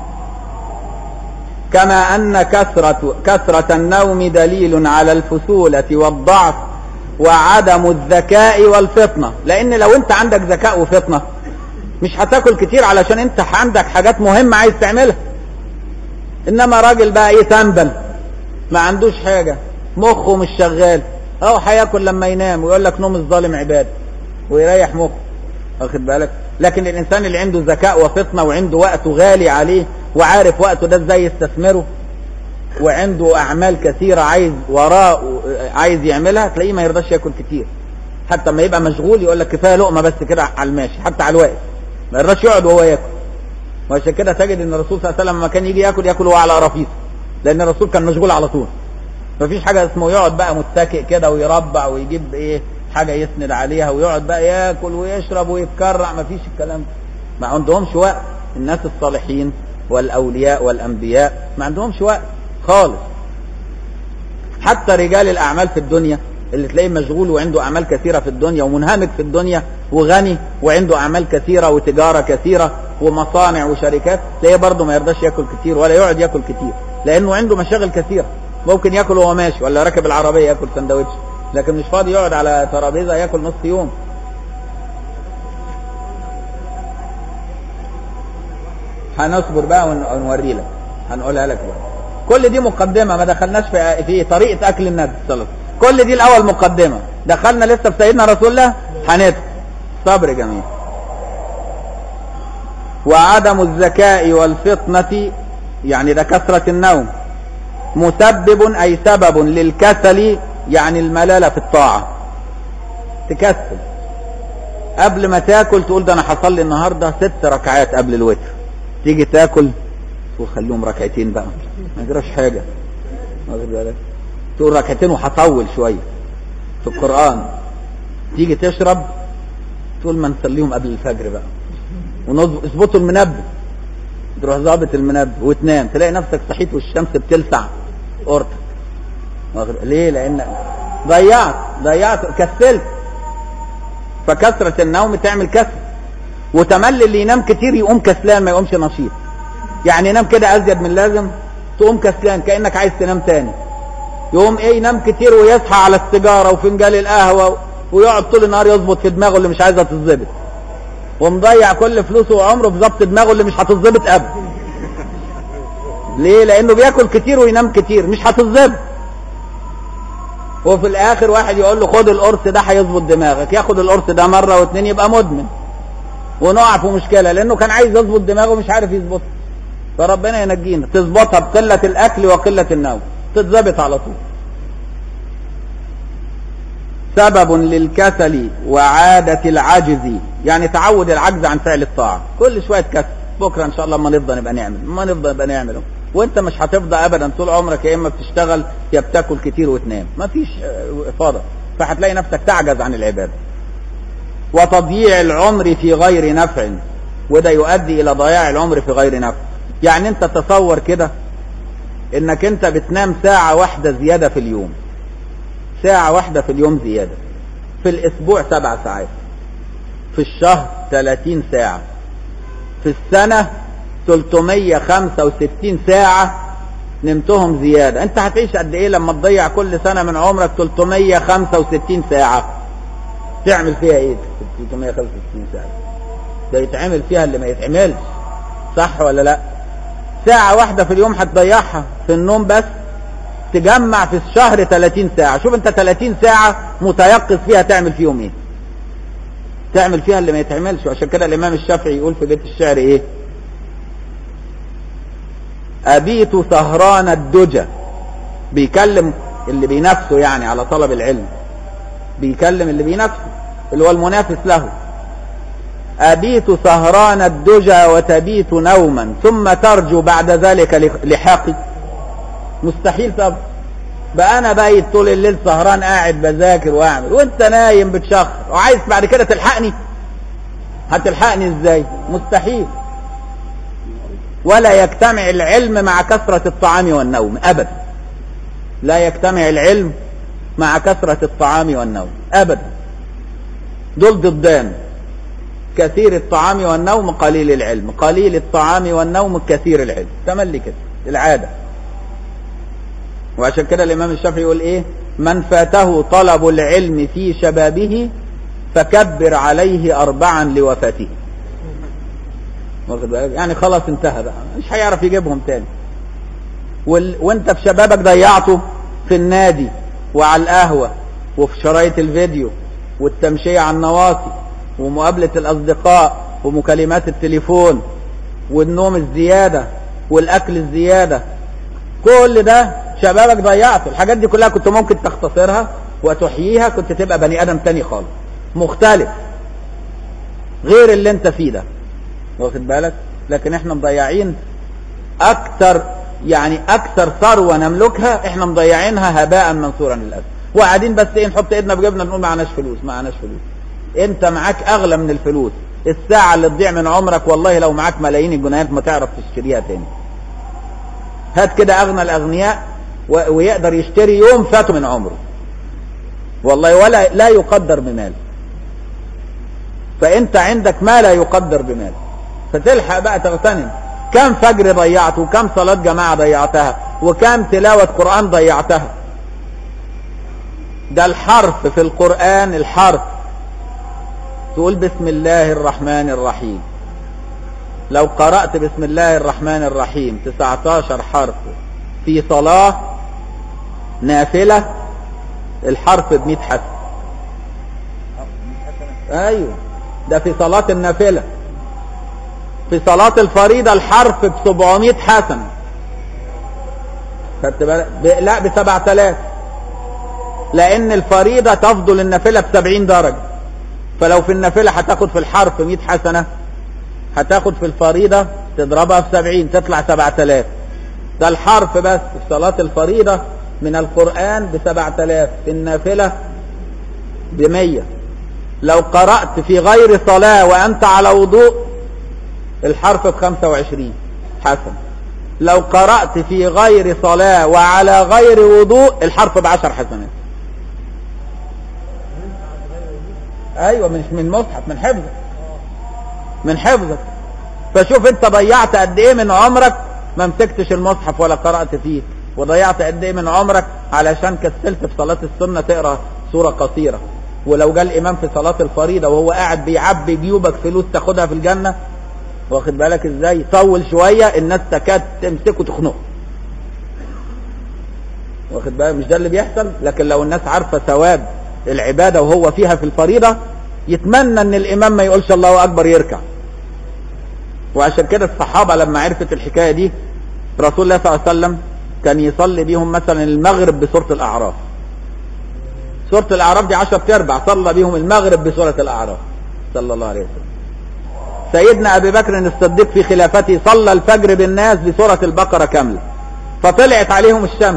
كما ان كثرة كثرة النوم دليل على الفسولة والضعف وعدم الذكاء والفطنة لان لو انت عندك ذكاء وفطنة مش هتاكل كتير علشان انت عندك حاجات مهمة عايز تعملها انما راجل بقى ايه تنبل ما عندوش حاجة مخه مش شغال اهو هياكل لما ينام ويقول لك نوم الظالم عباد ويريح مخه واخد بالك لكن الانسان اللي عنده ذكاء وفطنة وعنده وقته غالي عليه وعارف وقته ده ازاي يستثمره وعنده اعمال كثيرة عايز وراه عايز يعملها تلاقيه ما يرضاش ياكل كتير حتى ما يبقى مشغول يقول لك كفايه لقمه بس كده على الماشي حتى على الواقف ما يرضاش يقعد وهو ياكل وعشان كده تجد ان الرسول صلى الله عليه وسلم لما كان يجي ياكل ياكل وهو على قرافيسه لان الرسول كان مشغول على طول مفيش حاجه اسمه يقعد بقى متكئ كده ويربع ويجيب ايه حاجه يسند عليها ويقعد بقى ياكل ويشرب ويتكرع مفيش الكلام ده ما عندهمش وقت الناس الصالحين والأولياء والأنبياء ما عندهمش وقت خالص حتى رجال الأعمال في الدنيا اللي تلاقيه مشغول وعنده أعمال كثيرة في الدنيا ومنهمك في الدنيا وغني وعنده أعمال كثيرة وتجارة كثيرة ومصانع وشركات تلاقيه برضه ما يرضاش ياكل كتير ولا يقعد ياكل كتير لأنه عنده مشاغل كثيرة ممكن ياكل وهو ماشي ولا راكب العربية ياكل سندوتش لكن مش فاضي يقعد على ترابيزة ياكل نص يوم هنصبر بقى ون- ونوري لك هنقولها لك بقى كل دي مقدمة ما دخلناش في في طريقة أكل النبي صلى الله عليه وسلم كل دي الأول مقدمة دخلنا لسه في سيدنا رسول الله هندخل صبر جميل وعدم الذكاء والفطنة يعني ده كثرة النوم مسبب أي سبب للكسل يعني الملالة في الطاعة تكسل قبل ما تاكل تقول ده انا هصلي النهارده ست ركعات قبل الوتر تيجي تاكل تقول خليهم ركعتين بقى ما يجراش حاجه واخد بالك تقول ركعتين وهطول شويه في القران تيجي تشرب تقول ما نصليهم قبل الفجر بقى ونظبطوا المنبه تروح ظابط المنبه وتنام تلاقي نفسك صحيت والشمس بتلسع قرطك واخد- ليه لان ضيعت ضيعت كسلت فكثرة النوم تعمل كسل وتملي اللي ينام كتير يقوم كسلان ما يقومش نشيط يعني ينام كده ازيد من اللازم تقوم كسلان كانك عايز تنام تاني يقوم ايه ينام كتير ويصحى على السيجاره وفنجان القهوه ويقعد طول النهار يظبط في دماغه اللي مش عايزه تتظبط ومضيع كل فلوسه وعمره في ظبط دماغه اللي مش هتتظبط ابدا ليه لانه بياكل كتير وينام كتير مش هتتظبط وفي الاخر واحد يقول له خد القرص ده هيظبط دماغك ياخد القرص ده مره واتنين يبقى مدمن ونقع في مشكله لانه كان عايز يظبط دماغه مش عارف يظبطها فربنا ينجينا تظبطها بقله الاكل وقله النوم تتظبط على طول سبب للكسل وعادة العجز يعني تعود العجز عن فعل الطاعة كل شوية كسل بكرة إن شاء الله ما نفضى نبقى نعمل ما نفضى نبقى نعمل وانت مش هتفضى ابدا طول عمرك يا اما بتشتغل يا بتاكل كتير وتنام مفيش آه، افاضه فهتلاقي نفسك تعجز عن العباده وتضييع العمر في غير نفع وده يؤدي الى ضياع العمر في غير نفع يعني انت تصور كده انك انت بتنام ساعة واحدة زيادة في اليوم ساعة واحدة في اليوم زيادة في الاسبوع سبع ساعات في الشهر 30 ساعة في السنة 365 ساعة نمتهم زيادة انت هتعيش قد ايه لما تضيع كل سنة من عمرك 365 ساعة تعمل فيها ايه 365 ساعة ده يتعمل فيها اللي ما يتعملش صح ولا لا ساعة واحدة في اليوم هتضيعها في النوم بس تجمع في الشهر 30 ساعة شوف انت 30 ساعة متيقظ فيها تعمل فيهم ايه تعمل فيها اللي ما يتعملش وعشان كده الامام الشافعي يقول في بيت الشعر ايه ابيت سهران الدجى بيكلم اللي بينافسه يعني على طلب العلم بيكلم اللي بينافسه اللي هو المنافس له أبيت سهران الدجى وتبيت نوما ثم ترجو بعد ذلك لحاقي مستحيل طب بقى انا بايت طول الليل سهران قاعد بذاكر واعمل وانت نايم بتشخر وعايز بعد كده تلحقني هتلحقني ازاي مستحيل ولا يجتمع العلم مع كثرة الطعام والنوم ابدا لا يجتمع العلم مع كثرة الطعام والنوم ابدا دول ضدان كثير الطعام والنوم قليل العلم قليل الطعام والنوم كثير العلم تملي كده العادة وعشان كده الإمام الشافعي يقول إيه من فاته طلب العلم في شبابه فكبر عليه أربعا لوفاته واخد بالك يعني خلاص انتهى بقى مش هيعرف يجيبهم تاني وال... وانت في شبابك ضيعته في النادي وعلى القهوة وفي شرايط الفيديو والتمشية على النواصي ومقابلة الأصدقاء ومكالمات التليفون والنوم الزيادة والأكل الزيادة كل ده شبابك ضيعته الحاجات دي كلها كنت ممكن تختصرها وتحييها كنت تبقى بني آدم تاني خالص مختلف غير اللي انت فيه ده واخد بالك لكن احنا مضيعين اكتر يعني اكتر ثروة نملكها احنا مضيعينها هباء منصورا للاسف وقاعدين بس ايه نحط ايدنا في جيبنا نقول معناش فلوس معناش فلوس انت معاك اغلى من الفلوس الساعة اللي تضيع من عمرك والله لو معاك ملايين الجنيهات ما تعرف تشتريها تاني هات كده أغنى الأغنياء و- ويقدر يشتري يوم فاته من عمره والله ولا لا يقدر بمال فأنت عندك ما لا يقدر بمال فتلحق بقى تغتنم كم فجر ضيعته وكم صلاة جماعة ضيعتها وكم تلاوة قرآن ضيعتها ده الحرف في القرآن الحرف تقول بسم الله الرحمن الرحيم لو قرأت بسم الله الرحمن الرحيم 19 حرف في صلاة نافلة الحرف ب 100 حسن ايوه ده في صلاة النافلة في صلاة الفريضة الحرف ب 700 حسنة خدت بالك ب- لا ب 7000 لأن الفريضة تفضل النافلة ب 70 درجة فلو في النافلة هتاخد في الحرف 100 حسنة هتاخد في الفريضة تضربها في 70 تطلع 7000 ده الحرف بس في صلاة الفريضة من القرآن ب 7000 في النافلة ب 100 لو قرأت في غير صلاة وأنت على وضوء الحرف ب 25 حسن لو قرأت في غير صلاة وعلى غير وضوء الحرف ب 10 حسنات ايوه مش من مصحف من حفظك من حفظك فشوف انت ضيعت قد ايه من عمرك ما مسكتش المصحف ولا قرأت فيه وضيعت قد ايه من عمرك علشان كسلت في صلاة السنة تقرأ سورة قصيرة ولو جاء الامام في صلاة الفريضة وهو قاعد بيعبي جيوبك فلوس تاخدها في الجنة واخد بالك ازاي طول شوية الناس تكاد تمسكه تخنقه واخد بالك مش ده اللي بيحصل لكن لو الناس عارفة ثواب العبادة وهو فيها في الفريضة يتمنى ان الامام ما يقولش الله اكبر يركع وعشان كده الصحابة لما عرفت الحكاية دي رسول الله صلى الله عليه وسلم كان يصلي بيهم مثلا المغرب بسورة الاعراف سورة الاعراف دي عشر ارباع صلى بيهم المغرب بسورة الاعراف صلى الله عليه وسلم سيدنا ابي بكر الصديق في خلافته صلى الفجر بالناس بسورة البقرة كاملة فطلعت عليهم الشمس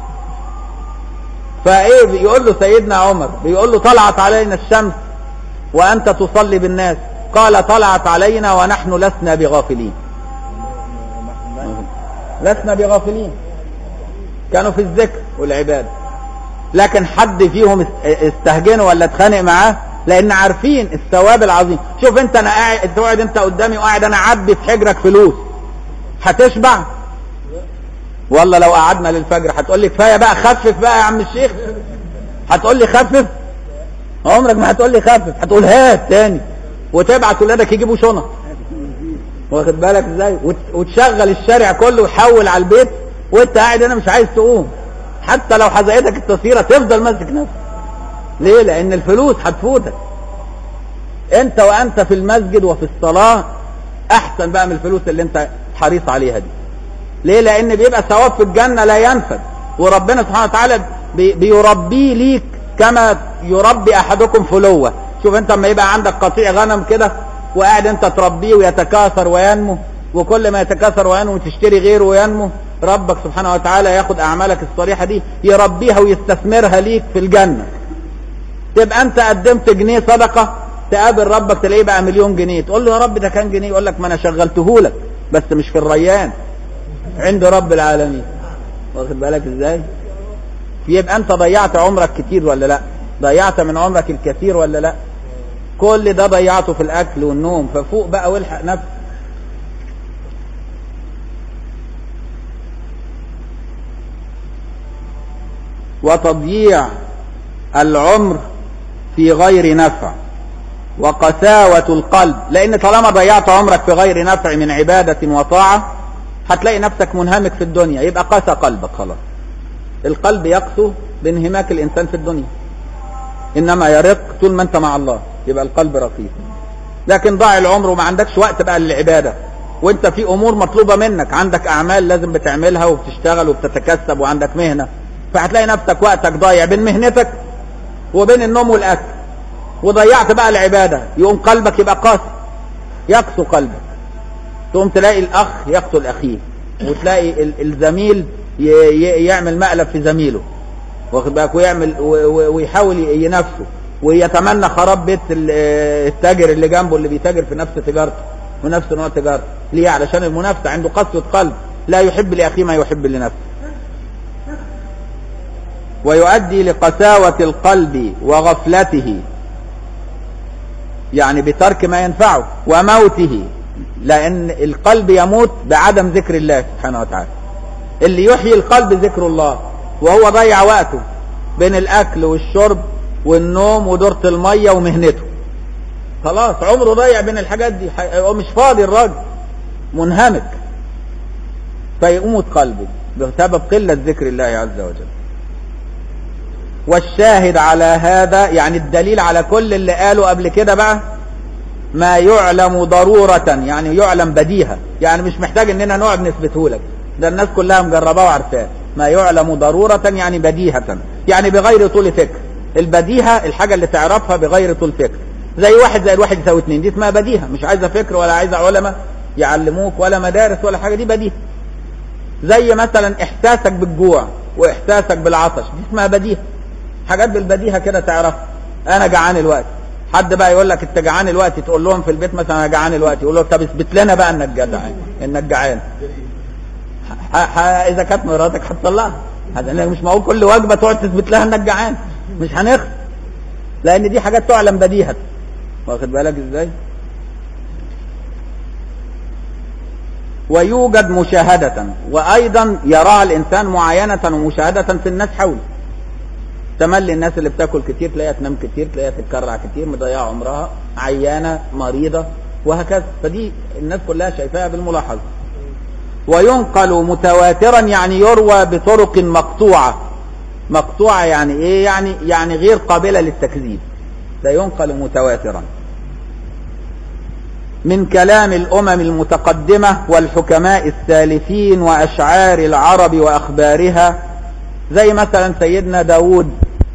فايه بيقول له سيدنا عمر بيقول له طلعت علينا الشمس وانت تصلي بالناس قال طلعت علينا ونحن لسنا بغافلين لسنا بغافلين كانوا في الذكر والعبادة لكن حد فيهم است- استهجنوا ولا اتخانق معاه لان عارفين الثواب العظيم شوف انت انا قاعد تقعد انت قدامي وقاعد انا عبي في حجرك فلوس هتشبع والله لو قعدنا للفجر هتقول لي كفايه بقى خفف بقى يا عم الشيخ هتقول لي خفف عمرك ما هتقول لي خفف هتقول هات تاني وتبعت ولادك يجيبوا شنط واخد بالك ازاي وت- وتشغل الشارع كله ويحول على البيت وانت قاعد هنا مش عايز تقوم حتى لو حزقتك التصويره تفضل ماسك نفسك ليه لان الفلوس هتفوتك انت وانت في المسجد وفي الصلاه احسن بقى من الفلوس اللي انت حريص عليها دي ليه لان بيبقى ثواب في الجنه لا ينفد وربنا سبحانه وتعالى بي- بيربيه ليك كما يربي احدكم فلوه شوف انت لما يبقى عندك قطيع غنم كده وقاعد انت تربيه ويتكاثر وينمو وكل ما يتكاثر وينمو تشتري غيره وينمو ربك سبحانه وتعالى ياخد اعمالك الصالحه دي يربيها ويستثمرها ليك في الجنه تبقى انت قدمت جنيه صدقه تقابل ربك تلاقيه بقى مليون جنيه تقول له يا رب ده كان جنيه يقول لك ما انا شغلته لك بس مش في الريان عند رب العالمين واخد بالك ازاي يبقى انت ضيعت عمرك كتير ولا لا ضيعت من عمرك الكثير ولا لا كل ده ضيعته في الاكل والنوم ففوق بقى والحق نفسك وتضييع العمر في غير نفع وقساوة القلب لأن طالما ضيعت عمرك في غير نفع من عبادة وطاعة هتلاقي نفسك منهمك في الدنيا يبقى قسى قلبك خلاص القلب يقسو بانهماك الإنسان في الدنيا إنما يرق طول ما أنت مع الله يبقى القلب رقيق لكن ضاع العمر وما عندكش وقت بقى للعبادة وانت في امور مطلوبة منك عندك اعمال لازم بتعملها وبتشتغل وبتتكسب وعندك مهنة فهتلاقي نفسك وقتك ضايع بين مهنتك وبين النوم والاكل وضيعت بقى العبادة يقوم قلبك يبقى قاسي يقسو قلبك تقوم تلاقي الاخ يقتل اخيه وتلاقي ال- الزميل ي- ي- يعمل مقلب في زميله واخد بالك ويعمل و- و- ويحاول ي- ينافسه ويتمنى خراب بيت ال- التاجر اللي جنبه اللي بيتاجر في نفس تجارته ونفس نوع تجارته ليه علشان المنافسة عنده قسوة قلب لا يحب لأخيه ما يحب لنفسه ويؤدي لقساوة القلب وغفلته يعني بترك ما ينفعه وموته لأن القلب يموت بعدم ذكر الله سبحانه وتعالى اللي يحيي القلب ذكر الله وهو ضيع وقته بين الأكل والشرب والنوم ودورة المية ومهنته خلاص عمره ضيع بين الحاجات دي هو مش فاضي الراجل منهمك فيموت قلبه بسبب قلة ذكر الله عز وجل والشاهد على هذا يعني الدليل على كل اللي قاله قبل كده بقى ما يعلم ضرورة يعني يعلم بديهة يعني مش محتاج اننا نقعد نثبته لك ده الناس كلها مجرباه وعارفاه ما يعلم ضرورة يعني بديهة يعني بغير طول فكر البديهة الحاجة اللي تعرفها بغير طول فكر زي واحد زي الواحد يساوي اتنين دي اسمها بديهة مش عايزة فكر ولا عايزة علماء يعلموك ولا مدارس ولا حاجة دي بديهة زي مثلا احساسك بالجوع واحساسك بالعطش دي اسمها بديهة حاجات بالبديهة كده تعرفها انا جعان الوقت حد بقى يقول لك انت جعان الوقت تقول لهم في البيت مثلا انا جعان الوقت يقول له طب اثبت لنا بقى انك جعان انك جعان ح- ح- اذا كانت مراتك هتطلعها هذا لأن مش معقول كل وجبه تقعد تثبت لها انك جعان مش هنخ لان دي حاجات تعلم بديهة واخد بالك ازاي ويوجد مشاهدة وأيضا يراها الإنسان معاينة ومشاهدة في الناس حوله تملي الناس اللي بتاكل كتير تلاقيها تنام كتير تلاقيها تتكرع كتير مضيعة عمرها عيانة مريضة وهكذا فدي الناس كلها شايفاها بالملاحظة وينقل متواترا يعني يروى بطرق مقطوعة مقطوعة يعني ايه يعني يعني غير قابلة للتكذيب ده ينقل متواترا من كلام الأمم المتقدمة والحكماء السالفين وأشعار العرب وأخبارها زي مثلا سيدنا داود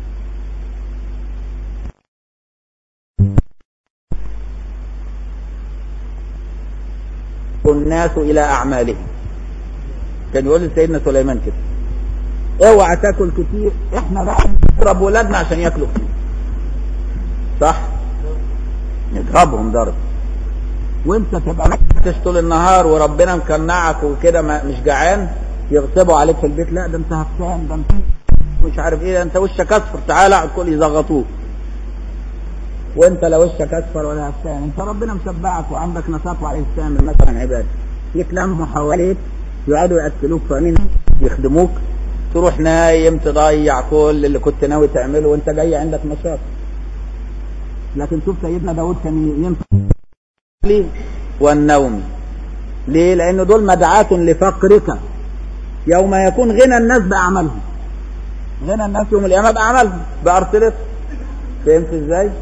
الناس إلى أعمالهم كان يقول لسيدنا سليمان كده اوعى تاكل كتير احنا بقى نضرب ولادنا عشان ياكلوا كتير صح نضربهم ضرب وانت تبقى مكتش طول النهار وربنا مكنعك وكده ما- مش جعان يغصبوا عليك في البيت لا ده انت هفتان ده انت مش عارف ايه ده انت وشك اصفر تعالى اقعد كل يزغطوك وانت لا وشك اصفر ولا هفتان انت ربنا مسبعك وعندك نشاط وعايز تعمل مثلا عباده يتلموا حواليك يقعدوا ياكلوك فاهمين يخدموك تروح نايم تضيع كل اللي كنت ناوي تعمله وانت جاي عندك نشاط لكن شوف سيدنا داود كان ينفع ليه؟ والنوم ليه لان دول مدعاة لفقرك يوم يكون غنى الناس باعمالهم غنى الناس يوم القيامه باعمالهم بارسلتهم فهمت ازاي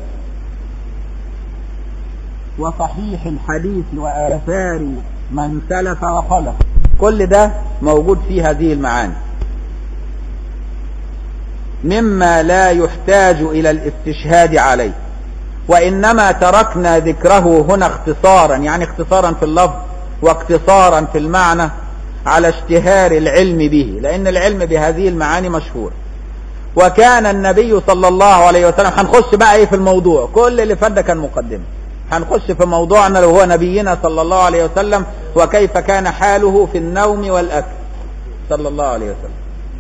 وصحيح الحديث واثار من سلف وخلف كل ده موجود في هذه المعاني مما لا يحتاج الى الاستشهاد عليه وإنما تركنا ذكره هنا اختصارا يعني اختصارا في اللفظ واقتصارا في المعنى على اشتهار العلم به لأن العلم بهذه المعاني مشهور وكان النبي صلى الله عليه وسلم هنخش بقى ايه في الموضوع كل اللي فات ده كان مقدمة هنخش في موضوعنا لو هو نبينا صلى الله عليه وسلم وكيف كان حاله في النوم والأكل صلى الله عليه وسلم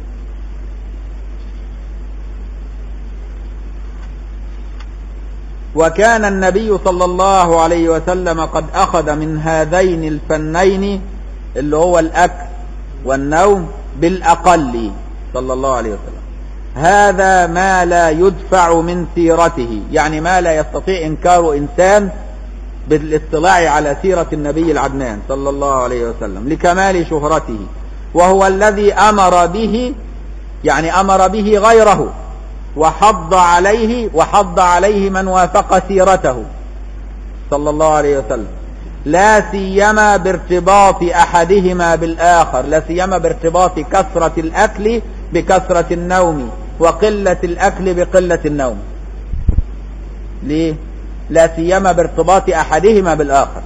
وكان النبي صلى الله عليه وسلم قد أخذ من هذين الفنين اللي هو الأكل والنوم بالأقل صلى الله عليه وسلم هذا ما لا يدفع من سيرته يعني ما لا يستطيع إنكار إنسان بالاطلاع على سيرة النبي العدنان صلى الله عليه وسلم لكمال شهرته وهو الذي أمر به يعني أمر به غيره وحض عليه وحض عليه من وافق سيرته صلى الله عليه وسلم لا سيما بارتباط احدهما بالاخر لا سيما بارتباط كثرة الاكل بكثرة النوم وقلة الاكل بقلة النوم ليه لا سيما بارتباط احدهما بالاخر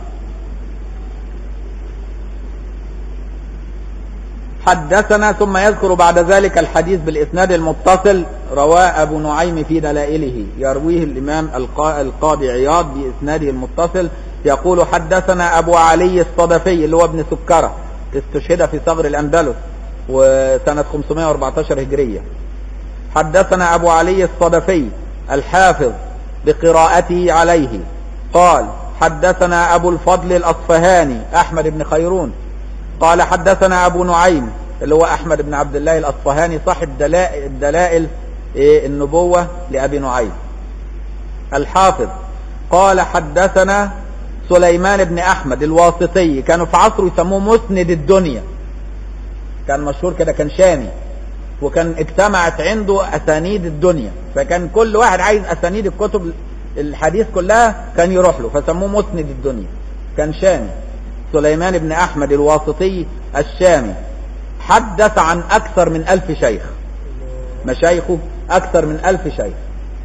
حدثنا ثم يذكر بعد ذلك الحديث بالإسناد المتصل رواه أبو نعيم في دلائله يرويه الإمام القاضي عياض بإسناده المتصل يقول حدثنا أبو علي الصدفي اللي هو ابن سكرة استشهد في ثغر الأندلس وسنة 514 هجرية حدثنا أبو علي الصدفي الحافظ بقراءته عليه قال حدثنا أبو الفضل الأصفهاني أحمد بن خيرون قال حدثنا أبو نعيم اللي هو أحمد بن عبد الله الأصفهاني صاحب دلائل, الدلائل إيه النبوة لأبي نعيم الحافظ قال حدثنا سليمان بن أحمد الواسطي كانوا في عصره يسموه مسند الدنيا كان مشهور كده كان شامي وكان اجتمعت عنده أسانيد الدنيا فكان كل واحد عايز أسانيد الكتب الحديث كلها كان يروح له فسموه مسند الدنيا كان شامي سليمان بن أحمد الواسطي الشامي حدث عن أكثر من ألف شيخ مشايخه أكثر من ألف شيخ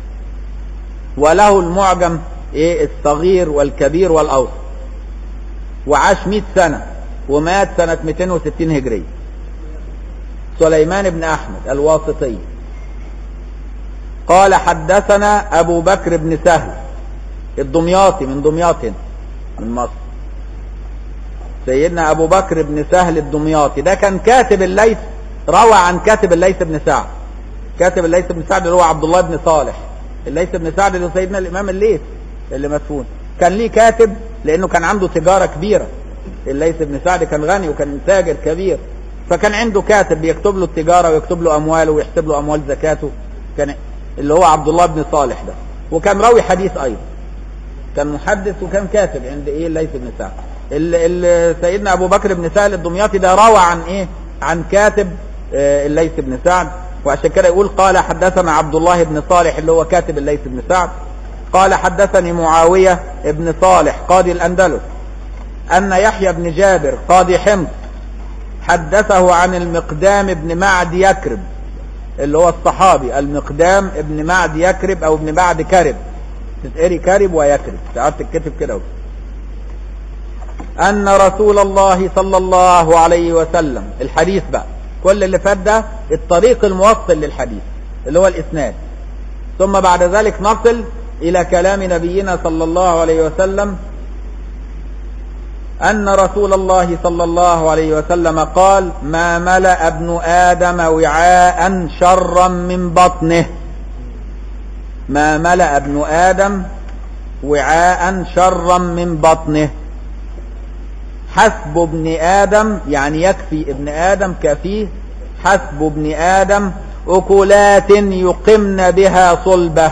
وله المعجم إيه الصغير والكبير والأوسط وعاش 100 سنة ومات سنة 260 هجرية سليمان بن أحمد الواسطي قال حدثنا أبو بكر بن سهل الدمياطي من دمياط من مصر سيدنا أبو بكر بن سهل الدمياطي ده كان كاتب الليث روى عن كاتب الليث بن سعد كاتب الليث بن سعد اللي هو عبد الله بن صالح الليث بن سعد اللي هو سيدنا الإمام الليث اللي مدفون كان ليه كاتب لأنه كان عنده تجارة كبيرة الليث بن سعد كان غني وكان تاجر كبير فكان عنده كاتب بيكتب له التجارة ويكتب له أمواله ويحسب له أموال زكاته كان اللي هو عبد الله بن صالح ده وكان راوي حديث أيضا كان محدث وكان كاتب عند إيه الليث بن سعد ال سيدنا أبو بكر بن سهل الدمياطي ده روى عن إيه عن كاتب الليث بن سعد وعشان كده يقول قال حدثنا عبد الله بن صالح اللي هو كاتب الليث بن سعد قال حدثني معاوية بن صالح قاضي الأندلس أن يحيى بن جابر قاضي حمص حدثه عن المقدام بن معد يكرب اللي هو الصحابي المقدام ابن معد يكرب او ابن معد كرب تتقري كرب ويكرب ساعات تتكتب كده ان رسول الله صلى الله عليه وسلم الحديث بقى كل اللي فات ده الطريق الموصل للحديث اللي هو الاسناد ثم بعد ذلك نصل الى كلام نبينا صلى الله عليه وسلم أن رسول الله صلى الله عليه وسلم قال ما ملأ ابن آدم وعاء شرا من بطنه ما ملأ ابن آدم وعاء شرا من بطنه حسب ابن آدم يعني يكفي ابن آدم كفيه حسب ابن آدم أكلات يقمن بها صلبة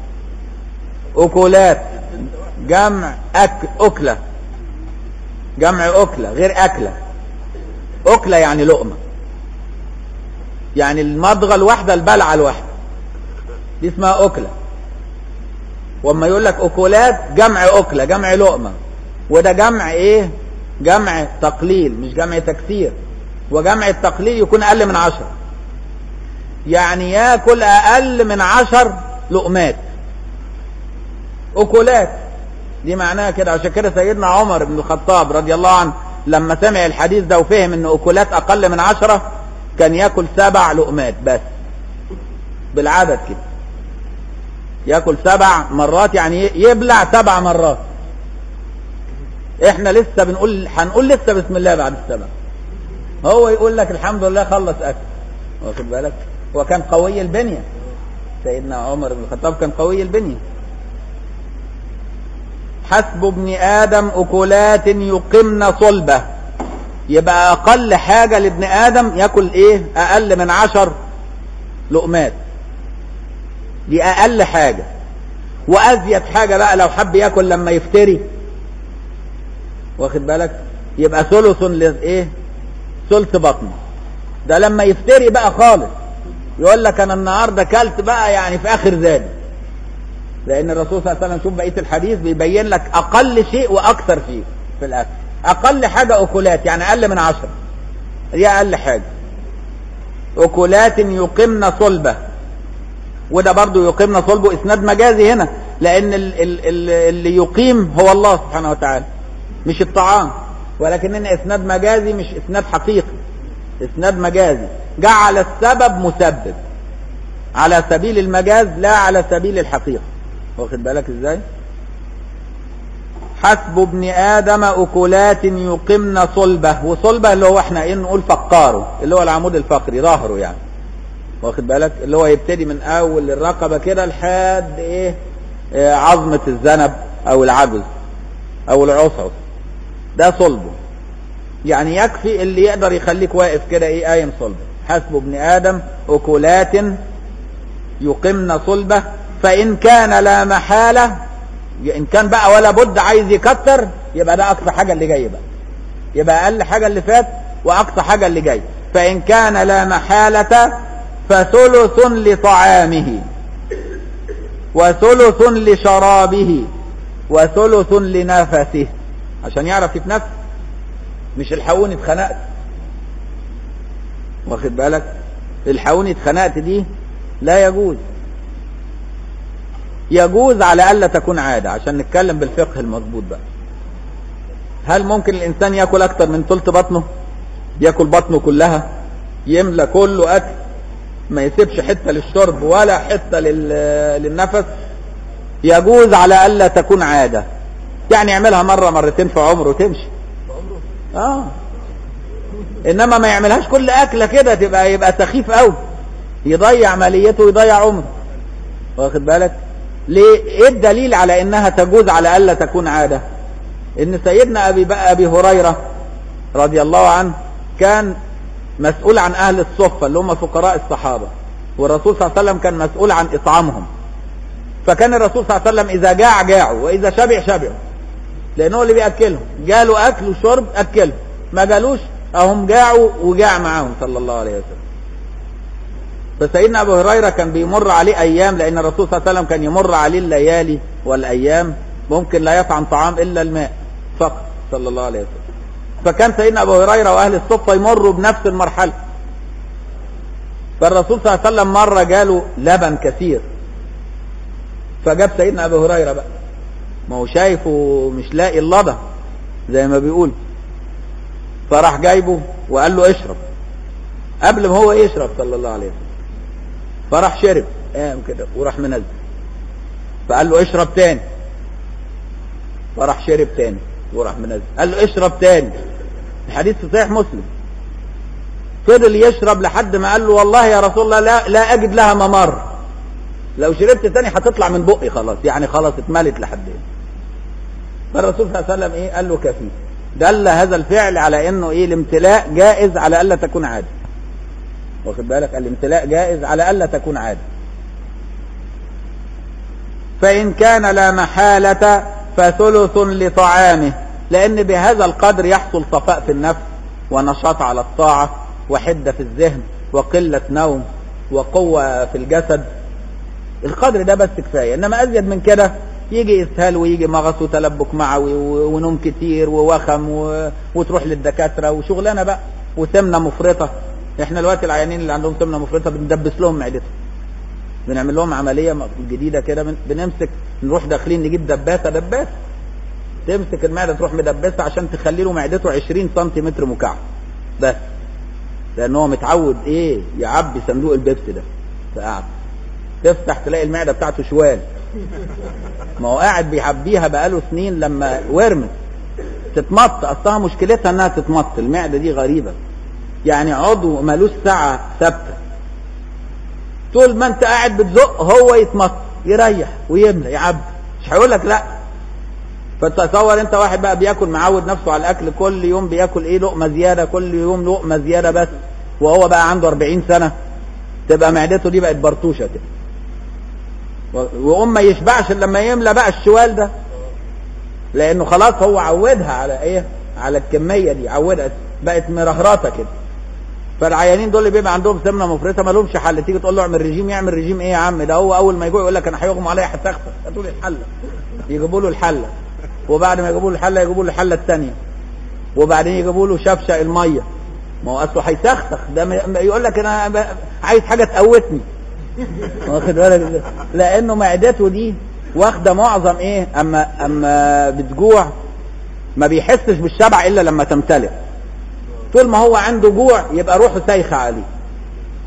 أكلات جمع أك أكلة جمع أكلة غير أكلة أكلة يعني لقمة يعني المضغة الواحدة البلعة الواحدة دي اسمها أكلة وما يقول لك أكلات جمع أكلة جمع لقمة وده جمع إيه جمع تقليل مش جمع تكسير وجمع التقليل يكون أقل من عشر يعني ياكل أقل من عشر لقمات أكلات دي معناها كده عشان كده سيدنا عمر بن الخطاب رضي الله عنه لما سمع الحديث ده وفهم ان اكلات اقل من عشرة كان ياكل سبع لقمات بس بالعدد كده ياكل سبع مرات يعني يبلع سبع مرات احنا لسه بنقول هنقول لسه بسم الله بعد السبع هو يقول لك الحمد لله خلص اكل واخد بالك هو كان قوي البنيه سيدنا عمر بن الخطاب كان قوي البنيه حسب ابن آدم أكلات يقمن صلبة يبقى أقل حاجة لابن آدم يأكل إيه أقل من عشر لقمات دي أقل حاجة وأزيد حاجة بقى لو حب يأكل لما يفتري واخد بالك يبقى ثلث لإيه ثلث بطنه ده لما يفتري بقى خالص يقول لك أنا النهاردة كلت بقى يعني في آخر ذلك لان الرسول صلى الله عليه وسلم شوف بقيه الحديث بيبين لك اقل شيء واكثر شيء في الاكل اقل حاجه اكلات يعني اقل من عشرة دي اقل حاجه اكلات يقمن صلبه وده برضو يقمن صلبه اسناد مجازي هنا لان ال ال ال اللي يقيم هو الله سبحانه وتعالى مش الطعام ولكن ان اسناد مجازي مش اسناد حقيقي اسناد مجازي جعل السبب مسبب على سبيل المجاز لا على سبيل الحقيقة واخد بالك ازاي حسب ابن آدم أكلات يقمن صلبه وصلبه اللي هو احنا ايه نقول فقاره اللي هو العمود الفقري ظهره يعني واخد بالك اللي هو يبتدي من اول الرقبة كده لحد ايه اه عظمة الذنب او العجز او العصعص ده صلبه يعني يكفي اللي يقدر يخليك واقف كده ايه قايم صلبه حسب ابن ادم اكلات يقمن صلبه فان كان لا محاله ان كان بقى ولا بد عايز يكتر يبقى ده اقصى حاجه اللي جاي بقى يبقى اقل حاجه اللي فات واقصى حاجه اللي جاي فان كان لا محاله فثلث لطعامه وثلث لشرابه وثلث لنفسه عشان يعرف يتنفس مش الحقوني اتخنقت واخد بالك الحقوني اتخنقت دي لا يجوز يجوز على الا تكون عاده عشان نتكلم بالفقه المظبوط بقى هل ممكن الانسان ياكل اكتر من ثلث بطنه ياكل بطنه كلها يملى كله اكل ما يسيبش حته للشرب ولا حته للنفس يجوز على الا تكون عاده يعني يعملها مره مرتين في عمره تمشي اه انما ما يعملهاش كل اكله كده تبقى يبقى سخيف قوي يضيع ماليته ويضيع عمره واخد بالك ليه ايه الدليل على انها تجوز على الا تكون عاده ان سيدنا ابي بقى ابي هريره رضي الله عنه كان مسؤول عن اهل الصفه اللي هم فقراء الصحابه والرسول صلى الله عليه وسلم كان مسؤول عن اطعامهم فكان الرسول صلى الله عليه وسلم اذا جاع جاعوا واذا شبع شبعوا لانه هو اللي بياكلهم جاله اكل وشرب اكلهم ما جالوش اهم جاعوا وجاع معاهم صلى الله عليه وسلم فسيدنا ابو هريره كان بيمر عليه ايام لان الرسول صلى الله عليه وسلم كان يمر عليه الليالي والايام ممكن لا يطعم طعام الا الماء فقط صلى الله عليه وسلم فكان سيدنا ابو هريره واهل الصفه يمروا بنفس المرحله فالرسول صلى الله عليه وسلم مره جاله لبن كثير فجاب سيدنا ابو هريره بقى ما هو شايفه مش لاقي اللضى زي ما بيقول فراح جايبه وقال له اشرب قبل ما هو يشرب صلى الله عليه وسلم فراح شرب قام كده وراح منزل فقال له اشرب تاني فراح شرب تاني وراح منزل قال له اشرب تاني الحديث في صحيح مسلم فضل يشرب لحد ما قال له والله يا رسول الله لا, لا اجد لها ممر لو شربت تاني هتطلع من بقي خلاص يعني خلاص اتملت لحد هنا فالرسول صلى الله عليه وسلم ايه قال له كفي دل هذا الفعل على انه ايه الامتلاء جائز على الا تكون عاده واخد بالك الامتلاء جائز على الا تكون عاده فان كان لا محاله فثلث لطعامه لان بهذا القدر يحصل صفاء في النفس ونشاط على الطاعه وحده في الذهن وقله نوم وقوه في الجسد القدر ده بس كفايه انما ازيد من كده يجي اسهال ويجي مغص وتلبك معوي ونوم كتير ووخم و... وتروح للدكاتره وشغلانه بقى وسمنه مفرطه احنا دلوقتي العيانين اللي عندهم سمنه مفرطه بندبس لهم معدتهم بنعمل لهم عمليه جديده كده بن... بنمسك نروح داخلين نجيب دباسه دباسه تمسك المعده تروح مدبسها عشان تخلي له معدته 20 سم مكعب بس لان هو متعود ايه يعبي صندوق البيبسي ده فقعد تفتح تلاقي المعده بتاعته شوال ما هو قاعد بيعبيها بقاله سنين لما ورمت تتمط اصلها مشكلتها انها تتمط المعده دي غريبه يعني عضو ملوش ساعه ثابته طول ما انت قاعد بتزق هو يتمط يريح ويملى يعبي مش هيقول لك لا فتصور انت واحد بقى بياكل معود نفسه على الاكل كل يوم بياكل ايه لقمه زياده كل يوم لقمه زياده بس وهو بقى عنده 40 سنه تبقى معدته دي بقت برطوشه كده وقوم ما يشبعش الا لما يملى بقى الشوال ده لانه خلاص هو عودها على ايه على الكميه دي عودها بقت مرهرطه كده فالعيانين دول اللي بيبقى عندهم سمنه مفرطه ما لهمش حل تيجي تقول له اعمل رجيم يعمل رجيم ايه يا عم ده هو اول ما يجوع يقول لك انا هيغمى عليا هتخفف هاتوا لي الحله يجيبوا له الحله وبعد ما يجيبوا له الحله يجيبوا له الحله الثانيه وبعدين يجيبوا له شفشق الميه ما هو اصله هيسخسخ ده يقول لك انا عايز حاجه تقوتني واخد بالك لانه معدته دي واخده معظم ايه اما اما بتجوع ما بيحسش بالشبع الا لما تمتلئ طول ما هو عنده جوع يبقى روحه سايخه عليه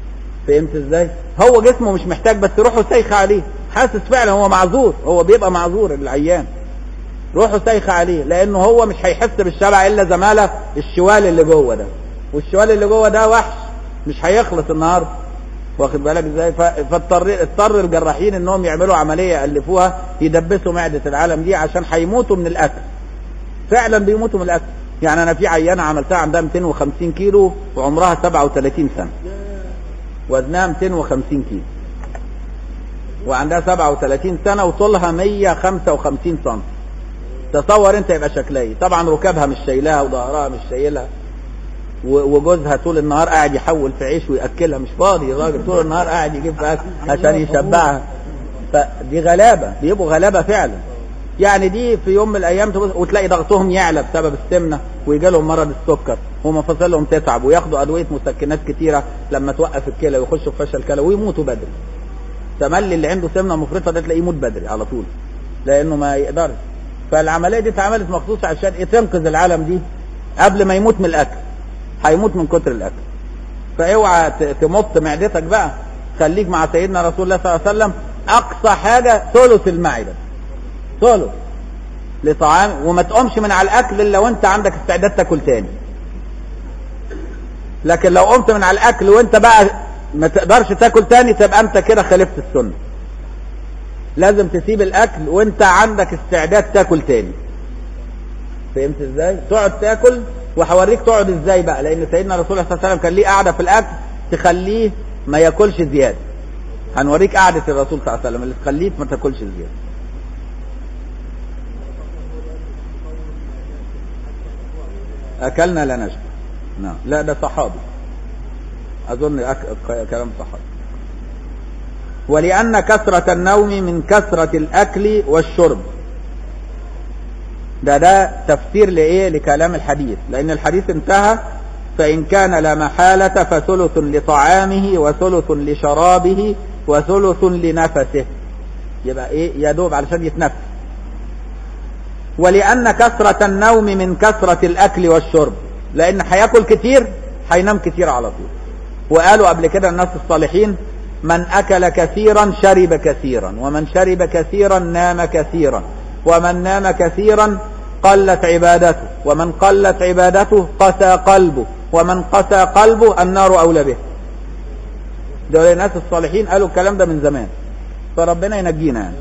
فهمت ازاي هو جسمه مش محتاج بس روحه سايخه عليه حاسس فعلا هو معذور هو بيبقى معذور العيان روحه سايخه عليه لانه هو مش هيحس بالشبع الا زماله الشوال اللي جوه ده والشوال اللي جوه ده وحش مش هيخلص النهارده واخد بالك ازاي ف- فاضطر اضطر الجراحين انهم يعملوا عمليه يالفوها يدبسوا معده العالم دي عشان هيموتوا من الاكل فعلا بيموتوا من الاكل يعني انا في عيانه عملتها عندها 250 كيلو وعمرها 37 سنه وزنها 250 كيلو وعندها 37 سنه وطولها 155 سم تصور انت يبقى شكلها ايه طبعا ركابها مش شايلاها وظهرها مش شايلها و- وجوزها طول النهار قاعد يحول في عيش وياكلها مش فاضي الراجل طول النهار قاعد يجيب في اكل عشان يشبعها فدي غلابه بيبقوا غلابه فعلا يعني دي في يوم من الايام تبص وتلاقي ضغطهم يعلى بسبب السمنه ويجي لهم مرض السكر ومفاصلهم تتعب وياخدوا ادويه مسكنات كتيره لما توقف الكلى ويخشوا في فشل كلى ويموتوا بدري تملي اللي عنده سمنه مفرطه ده تلاقيه يموت بدري على طول لانه ما يقدرش فالعمليه دي اتعملت مخصوص عشان إيه؟ تنقذ العالم دي قبل ما يموت من الاكل هيموت من كتر الاكل فاوعى ت- تمط معدتك بقى خليك مع سيدنا رسول الله صلى الله عليه وسلم اقصى حاجه ثلث المعده ثلث لطعام وما تقومش من على الاكل الا وانت عندك استعداد تاكل تاني لكن لو قمت من على الاكل وانت بقى ما تقدرش تاكل تاني تبقى انت كده خالفت السنه لازم تسيب الاكل وانت عندك استعداد تاكل تاني فهمت ازاي تقعد تاكل وهوريك تقعد ازاي بقى لان سيدنا رسول الله صلى الله عليه وسلم كان ليه قاعده في الاكل تخليه ما ياكلش زياده هنوريك قعده الرسول صلى الله عليه وسلم اللي تخليك ما تاكلش زياده اكلنا لا نشبع نعم لا ده صحابي اظن أك... ك- كلام صحابي ولأن كثرة النوم من كثرة الأكل والشرب ده ده تفسير لإيه لكلام الحديث لأن الحديث انتهى فإن كان لا محالة فثلث لطعامه وثلث لشرابه وثلث لنفسه يبقى إيه يا دوب علشان يتنفس ولأن كثرة النوم من كثرة الأكل والشرب لأن هياكل كتير هينام كتير على طول وقالوا قبل كده الناس الصالحين من أكل كثيرا شرب كثيرا ومن شرب كثيرا نام كثيرا ومن نام كثيرا قلت عبادته ومن قلت عبادته قسى قلبه ومن قسى قلبه النار أولى به دول الناس الصالحين قالوا الكلام ده من زمان فربنا ينجينا يعني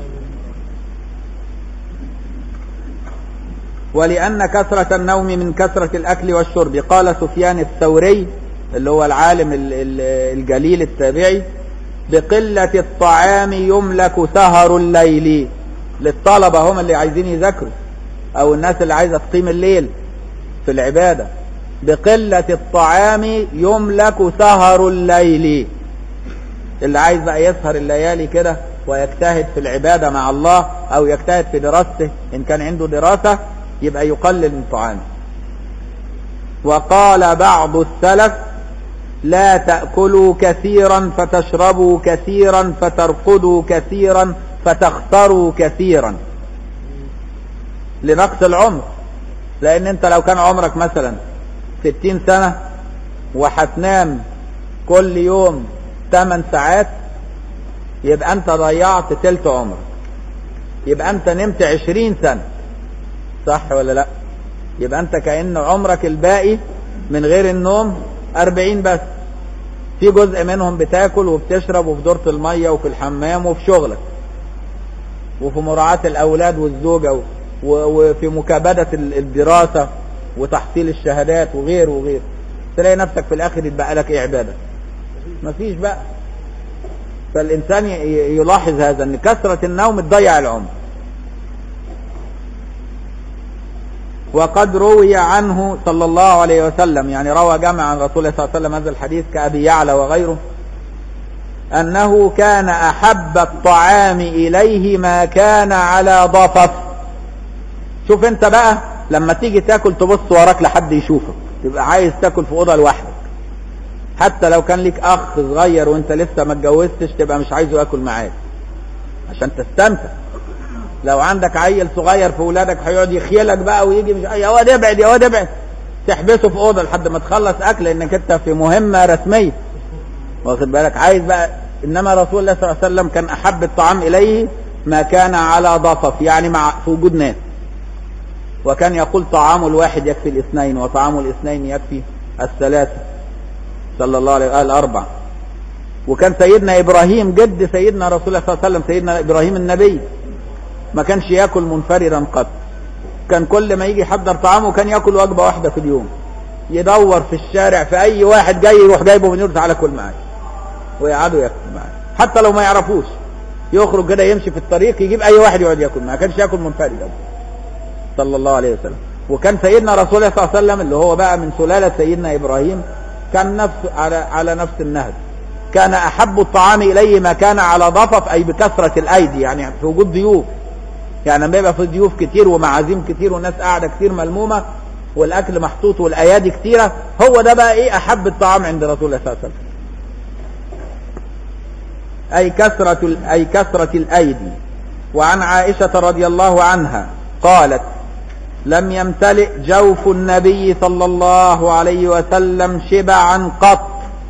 ولأن كثرة النوم من كثرة الأكل والشرب قال سفيان الثوري اللي هو العالم ال- ال- الجليل التابعي بقلة الطعام يملك سهر الليل للطلبة هم اللي عايزين يذاكروا أو الناس اللي عايزة تقيم الليل في العبادة بقلة الطعام يملك سهر الليل اللي عايز بقى يسهر الليالي كده ويجتهد في العبادة مع الله أو يجتهد في دراسته إن كان عنده دراسة يبقى يقلل من طعامه وقال بعض السلف لا تأكلوا كثيرا فتشربوا كثيرا فترقدوا كثيرا فتخسروا كثيرا لنقص العمر لأن أنت لو كان عمرك مثلا ستين سنة وهتنام كل يوم 8 ساعات يبقى أنت ضيعت تلت عمرك يبقى أنت نمت 20 سنة صح ولا لا يبقى أنت كأن عمرك الباقي من غير النوم 40 بس في جزء منهم بتاكل وبتشرب وفي دورة المية وفي الحمام وفي شغلك وفي مراعاة الأولاد والزوجة و- و- وفي مكابدة ال- الدراسة وتحصيل الشهادات وغير وغير تلاقي نفسك في الآخر يتبقى لك إيه عبادة مفيش بقى فالإنسان ي- ي- يلاحظ هذا أن كثرة النوم تضيع العمر وقد روي عنه صلى الله عليه وسلم يعني روى جمع عن رسول الله صلى الله عليه وسلم هذا الحديث كأبي يعلى وغيره أنه كان أحب الطعام إليه ما كان على ضفف شوف انت بقى لما تيجي تاكل تبص وراك لحد يشوفك تبقى عايز تاكل في اوضه لوحدك حتى لو كان ليك اخ صغير وانت لسه ما اتجوزتش تبقى مش عايزه ياكل معاك عشان تستمتع لو عندك عيل صغير في ولادك هيقعد يخيلك بقى ويجي مش يا واد ابعد يا واد ابعد تحبسه في اوضه لحد ما تخلص اكل لانك انت في مهمه رسميه واخد بالك عايز بقى انما رسول الله صلى الله عليه وسلم كان احب الطعام اليه ما كان على ضفف يعني مع في وجود ناس وكان يقول طعام الواحد يكفي الاثنين وطعام الاثنين يكفي الثلاثة صلى الله عليه وآله الأربع وكان سيدنا إبراهيم جد سيدنا رسول الله صلى الله عليه وسلم سيدنا إبراهيم النبي ما كانش ياكل منفردا قط كان كل ما يجي يحضر طعامه كان ياكل وجبة واحدة في اليوم يدور في الشارع في أي واحد جاي يروح جايبه من يرد على كل معاه ويقعدوا ياكل معاه حتى لو ما يعرفوش يخرج كده يمشي في الطريق يجيب أي واحد يقعد ياكل معاه ما كانش ياكل منفردا صلى الله عليه وسلم وكان سيدنا رسول الله صلى الله عليه وسلم اللي هو بقى من سلالة سيدنا إبراهيم كان نفس على على نفس النهج كان أحب الطعام إليه ما كان على ضفف أي بكثرة الأيدي يعني في وجود ضيوف يعني لما يبقى في ضيوف كتير ومعازيم كتير وناس قاعدة كتير ملمومة والأكل محطوط والأيادي كتيرة هو ده بقى إيه أحب الطعام عند رسول الله صلى الله عليه وسلم أي كثرة أي كثرة الأيدي وعن عائشة رضي الله عنها قالت لم يمتلئ جوف النبي صلى الله عليه وسلم شبعا قط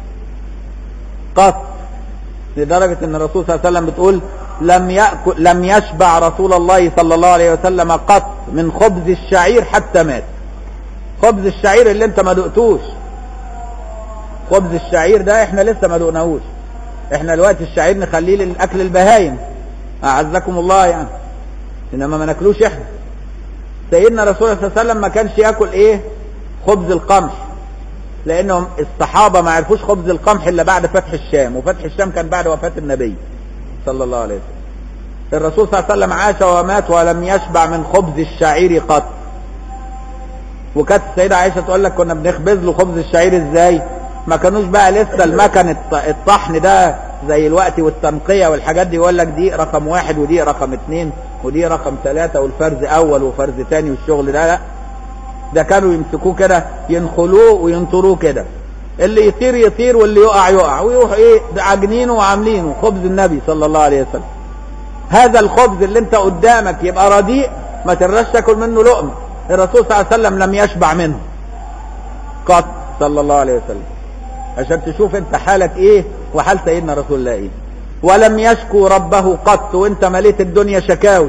قط لدرجة ان الرسول صلى الله عليه وسلم بتقول لم يأكل لم يشبع رسول الله صلى الله عليه وسلم قط من خبز الشعير حتى مات خبز الشعير اللي انت ما دقتوش خبز الشعير ده احنا لسه ما دقناهوش احنا دلوقتي الشعير نخليه للاكل البهايم اعزكم الله يعني انما ما ناكلوش احنا سيدنا رسول الله صلى الله عليه وسلم ما كانش ياكل ايه خبز القمح لانهم الصحابه ما عرفوش خبز القمح الا بعد فتح الشام وفتح الشام كان بعد وفاه النبي صلى الله عليه وسلم الرسول صلى الله عليه وسلم عاش ومات ولم يشبع من خبز الشعير قط وكانت السيدة عائشة تقول لك كنا بنخبز له خبز الشعير ازاي ما كانوش بقى لسه المكن الطحن ده زي الوقت والتنقية والحاجات دي يقول لك دي رقم واحد ودي رقم اتنين ودي رقم ثلاثة والفرز اول وفرز تاني والشغل ده لا ده كانوا يمسكوه كده ينخلوه وينطروه كده اللي يطير يطير واللي يقع يقع ويروح ايه عاجنينه وعاملينه خبز النبي صلى الله عليه وسلم هذا الخبز اللي انت قدامك يبقى رديء ما ترش تاكل منه لقمه الرسول صلى الله عليه وسلم لم يشبع منه قط صلى الله عليه وسلم عشان تشوف انت حالك ايه وحال سيدنا رسول الله ايه ولم يشكو ربه قط وانت مليت الدنيا شكاوي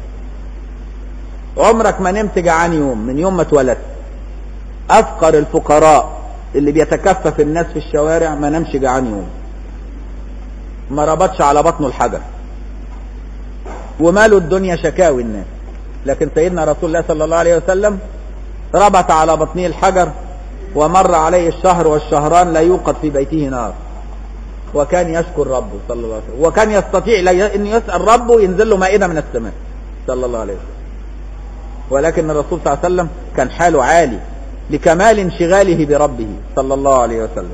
عمرك ما نمت جعان يوم من يوم ما اتولدت افقر الفقراء اللي بيتكفف الناس في الشوارع ما نمش جعان يوم ما ربطش على بطنه الحجر وماله الدنيا شكاوي الناس لكن سيدنا رسول الله صلى الله عليه وسلم ربط على بطنه الحجر ومر عليه الشهر والشهران لا يوقد في بيته نار وكان يشكر ربه صلى الله عليه وسلم وكان يستطيع ان يسأل ربه ينزل له مائدة من السماء صلى الله عليه وسلم ولكن الرسول صلى الله عليه وسلم كان حاله عالي لكمال انشغاله بربه صلى الله عليه وسلم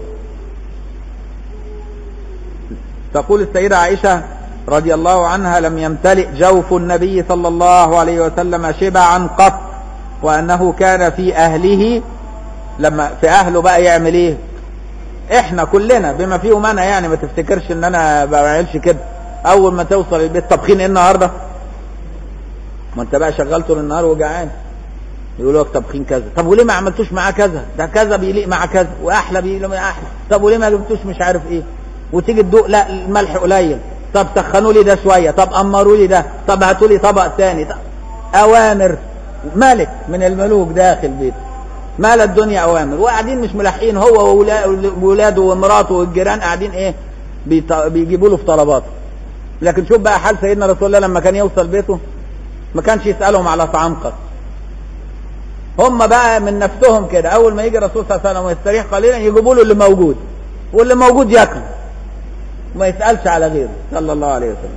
تقول السيدة عائشة رضي الله عنها لم يمتلئ جوف النبي صلى الله عليه وسلم شبعا قط وأنه كان في أهله لما في أهله بقى يعمل إيه إحنا كلنا بما فيهم أنا يعني ما تفتكرش إن أنا ما بعملش كده أول ما توصل البيت طبخين إيه النهاردة ما أنت بقى شغال طول النهار وجعان يقولوا لك طبخين كذا طب وليه ما عملتوش معاه كذا ده كذا بيليق مع كذا واحلى بيليق مع احلى طب وليه ما جبتوش مش عارف ايه وتيجي تدوق لا الملح قليل طب سخنوا لي ده شويه طب امروا لي ده طب هاتوا لي طبق ثاني اوامر ملك من الملوك داخل بيته مال الدنيا اوامر وقاعدين مش ملاحقين هو وولاده ومراته والجيران قاعدين ايه بيجيبوا له في طلباته لكن شوف بقى حال سيدنا رسول الله لما كان يوصل بيته ما كانش يسالهم على طعام قط هم بقى من نفسهم كده اول ما يجي الرسول صلى الله عليه وسلم ويستريح قليلا يجيبوا له اللي موجود واللي موجود ياكل ما يسالش على غيره صلى الله عليه وسلم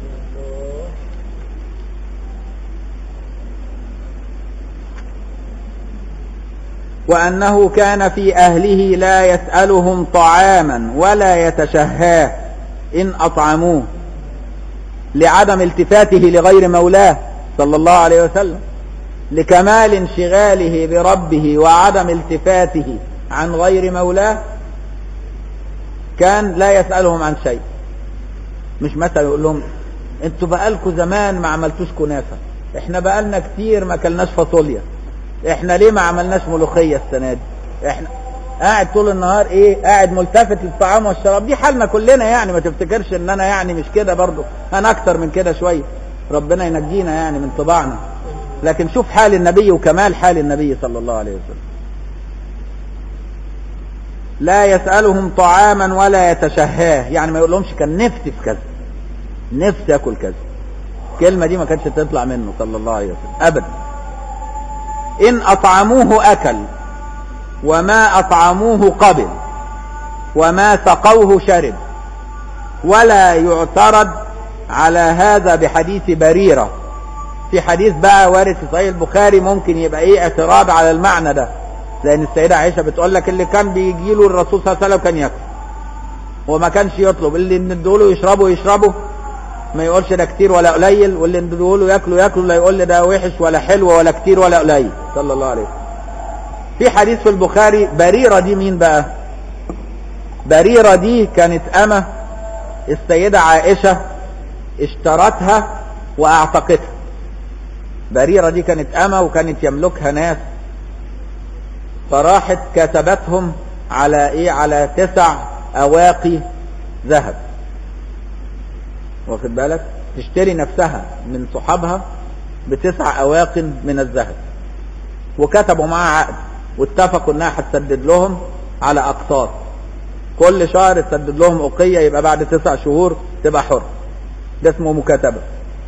وأنه كان في أهله لا يسألهم طعاما ولا يتشهاه إن أطعموه لعدم التفاته لغير مولاه صلى الله عليه وسلم لكمال انشغاله بربه وعدم التفاته عن غير مولاه كان لا يسألهم عن شيء مش مثلا يقول لهم انتوا بقالكوا زمان ما عملتوش كنافة احنا بقالنا كتير ما كلناش فاصوليا احنا ليه ما عملناش ملوخية السنة دي احنا قاعد طول النهار ايه قاعد ملتفت للطعام والشراب دي حالنا كلنا يعني ما تفتكرش ان انا يعني مش كده برضو انا اكتر من كده شويه ربنا ينجينا يعني من طباعنا لكن شوف حال النبي وكمال حال النبي صلى الله عليه وسلم لا يسألهم طعاما ولا يتشهاه يعني ما يقولهمش كان نفسي في كذا نفسي اكل كذا الكلمة دي ما كانتش تطلع منه صلى الله عليه وسلم ابدا ان اطعموه اكل وما اطعموه قبل وما سقوه شرب ولا يعترض على هذا بحديث بريرة في حديث بقى وارد في صحيح البخاري ممكن يبقى ايه اعتراض على المعنى ده لان السيدة عائشة بتقول لك اللي كان بيجي له الرسول صلى الله عليه وسلم كان ياكل وما كانش يطلب اللي ندوله يشربه يشربه ما يقولش ده كتير ولا قليل واللي ندوله ياكله ياكله لا يقول لي ده وحش ولا حلو ولا كتير ولا قليل صلى الله عليه وسلم في حديث في البخاري بريرة دي مين بقى بريرة دي كانت أمة السيدة عائشة اشترتها واعتقتها بريرة دي كانت أمة وكانت يملكها ناس فراحت كتبتهم على ايه على تسع اواقي ذهب واخد بالك تشتري نفسها من صحابها بتسع اواق من الذهب وكتبوا معاها عقد واتفقوا انها هتسدد لهم على اقساط كل شهر تسدد لهم أقية يبقى بعد تسع شهور تبقى حر ده اسمه مكاتبة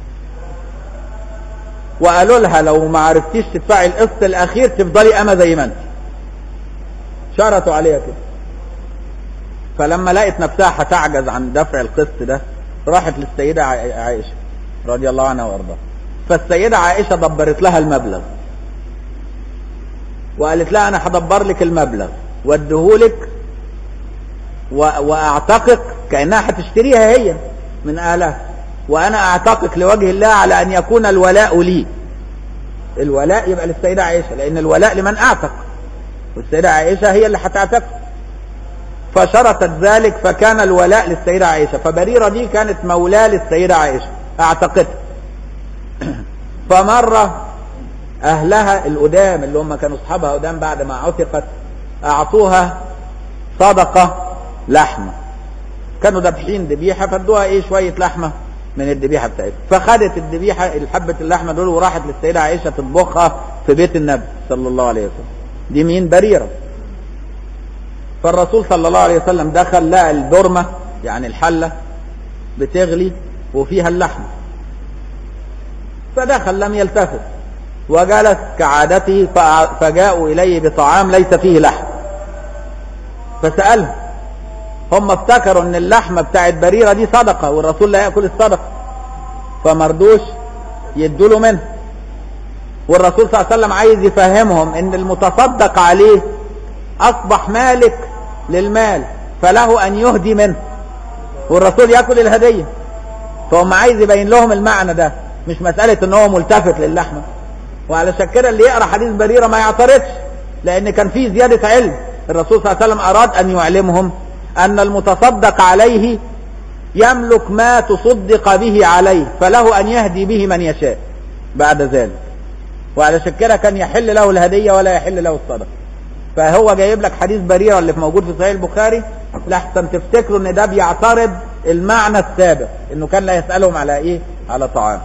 وقالوا لها لو ما عرفتيش تدفعي القسط الأخير تفضلي أما زي ما أنت شرطوا عليها كده فلما لقت نفسها هتعجز عن دفع القسط ده راحت للسيدة عائشة رضي الله عنها وارضاها فالسيدة عائشة دبرت لها المبلغ وقالت لها انا هدبر لك المبلغ واديهولك و... واعتقك كانها هتشتريها هي من اهلها وانا اعتقك لوجه الله على ان يكون الولاء لي الولاء يبقى للسيدة عائشة لان الولاء لمن اعتق والسيدة عائشة هي اللي هتعتق فشرطت ذلك فكان الولاء للسيدة عائشة فبريرة دي كانت مولاة للسيدة عائشة اعتقتها فمرة اهلها القدام اللي هم كانوا اصحابها قدام بعد ما عتقت اعطوها صدقة لحمة كانوا ذابحين ذبيحة فادوها ايه شوية لحمة من الذبيحة بتاعتها فخدت الذبيحة الحبة اللحمة دول وراحت للسيدة عائشة تطبخها في بيت النبي صلى الله عليه وسلم دي مين بريرة فالرسول صلى الله عليه وسلم دخل لقى البرمة يعني الحلة بتغلي وفيها اللحم فدخل لم يلتفت وجلس كعادته فجاءوا إليه بطعام ليس فيه لحم فسألهم هم افتكروا ان اللحمة بتاعت بريرة دي صدقة والرسول لا يأكل الصدقة فمردوش يدوا له منه والرسول صلى الله عليه وسلم عايز يفهمهم ان المتصدق عليه اصبح مالك للمال فله ان يهدي منه والرسول ياكل الهدية فهم عايز يبين لهم المعنى ده مش مسألة ان هو ملتفت للحمة وعلشان كده اللي يقرأ حديث بريرة ما يعترضش لان كان فيه زيادة علم الرسول صلى الله عليه وسلم اراد ان يعلمهم ان المتصدق عليه يملك ما تصدق به عليه فله ان يهدي به من يشاء بعد ذلك وعلشان كده كان يحل له الهدية ولا يحل له الصدقة فهو جايب لك حديث بريرة اللي في موجود في صحيح البخاري لحسن تفتكروا ان ده بيعترض المعنى السابق انه كان لا يسألهم على ايه على طعام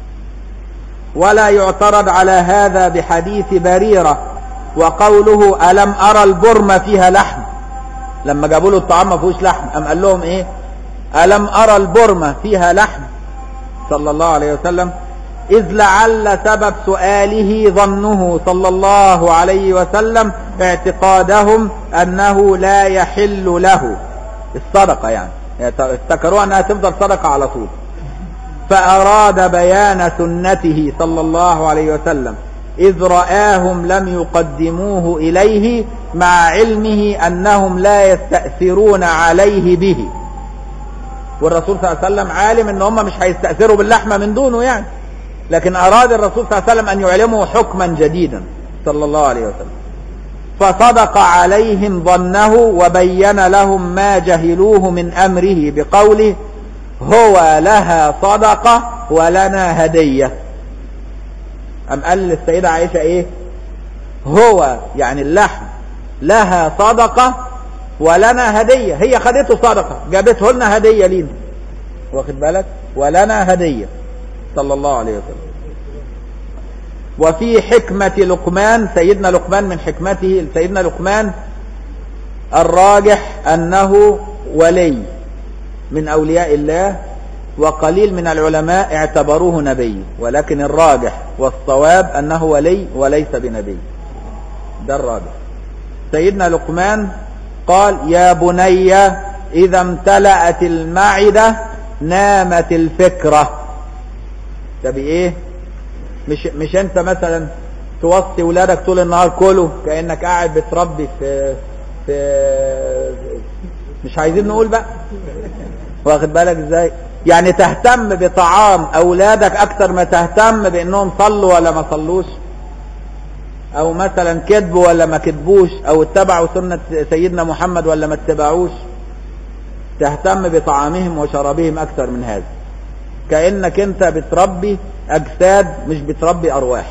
ولا يعترض على هذا بحديث بريرة وقوله ألم أرى البرمة فيها لحم لما جابوا له الطعام ما فيهوش لحم أم قال لهم إيه ألم أرى البرمة فيها لحم صلى الله عليه وسلم إذ لعل سبب سؤاله ظنه صلى الله عليه وسلم اعتقادهم أنه لا يحل له الصدقة يعني افتكروا أنها تفضل صدقة على طول فأراد بيان سنته صلى الله عليه وسلم إذ رآهم لم يقدموه إليه مع علمه أنهم لا يستأثرون عليه به والرسول صلى الله عليه وسلم عالم ان هم مش هيستأثروا باللحمة من دونه يعني لكن أراد الرسول صلى الله عليه وسلم أن يعلمه حكما جديدا صلى الله عليه وسلم فصدق عليهم ظنه وبين لهم ما جهلوه من أمره بقوله هو لها صدقة ولنا هدية أم قال للسيدة عائشة إيه هو يعني اللحم لها صدقة ولنا هدية هي خدته صدقة جابته لنا هدية لينا واخد بالك ولنا هدية صلى الله عليه وسلم وفي حكمة لقمان سيدنا لقمان من حكمته سيدنا لقمان الراجح أنه ولي من أولياء الله وقليل من العلماء اعتبروه نبي ولكن الراجح والصواب أنه ولي وليس بنبي ده الراجح سيدنا لقمان قال يا بني إذا امتلأت المعدة نامت الفكرة ده بإيه مش, مش أنت مثلا توصي ولادك طول النهار كله كأنك قاعد بتربي في في مش عايزين نقول بقى واخد بالك ازاي يعني تهتم بطعام اولادك اكتر ما تهتم بانهم صلوا ولا ما صلوش او مثلا كذبوا ولا ما كذبوش او اتبعوا سنة سيدنا محمد ولا ما اتبعوش تهتم بطعامهم وشرابهم اكتر من هذا كأنك انت بتربي اجساد مش بتربي ارواح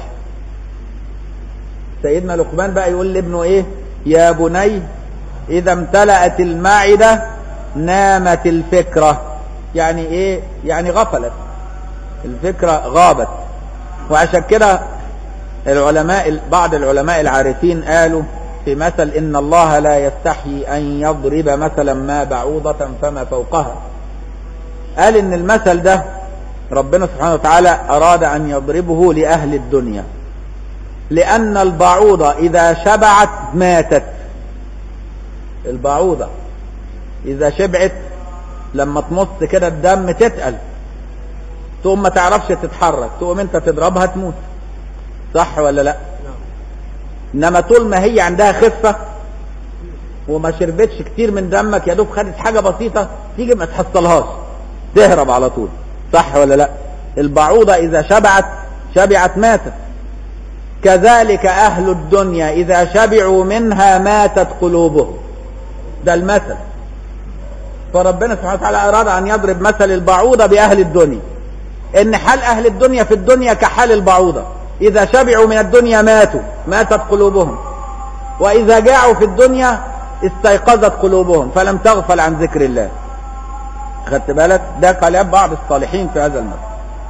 سيدنا لقمان بقى يقول لابنه ايه يا بني اذا امتلأت المعدة نامت الفكرة يعني ايه يعني غفلت الفكرة غابت وعشان كده العلماء بعض العلماء العارفين قالوا في مثل ان الله لا يستحي ان يضرب مثلا ما بعوضة فما فوقها قال ان المثل ده ربنا سبحانه وتعالى اراد ان يضربه لاهل الدنيا لان البعوضة اذا شبعت ماتت البعوضة اذا شبعت لما تمص كده الدم تتقل تقوم ما تعرفش تتحرك تقوم انت تضربها تموت صح ولا لا انما طول ما هي عندها خفة وما شربتش كتير من دمك يا دوب خدت حاجة بسيطة تيجي ما تحصلهاش تهرب على طول صح ولا لا البعوضة اذا شبعت شبعت ماتت كذلك اهل الدنيا اذا شبعوا منها ماتت قلوبهم ده المثل فربنا سبحانه وتعالى اراد ان يضرب مثل البعوضة باهل الدنيا ان حال اهل الدنيا في الدنيا كحال البعوضة اذا شبعوا من الدنيا ماتوا ماتت قلوبهم واذا جاعوا في الدنيا استيقظت قلوبهم فلم تغفل عن ذكر الله خدت بالك ده كلام بعض الصالحين في هذا المثل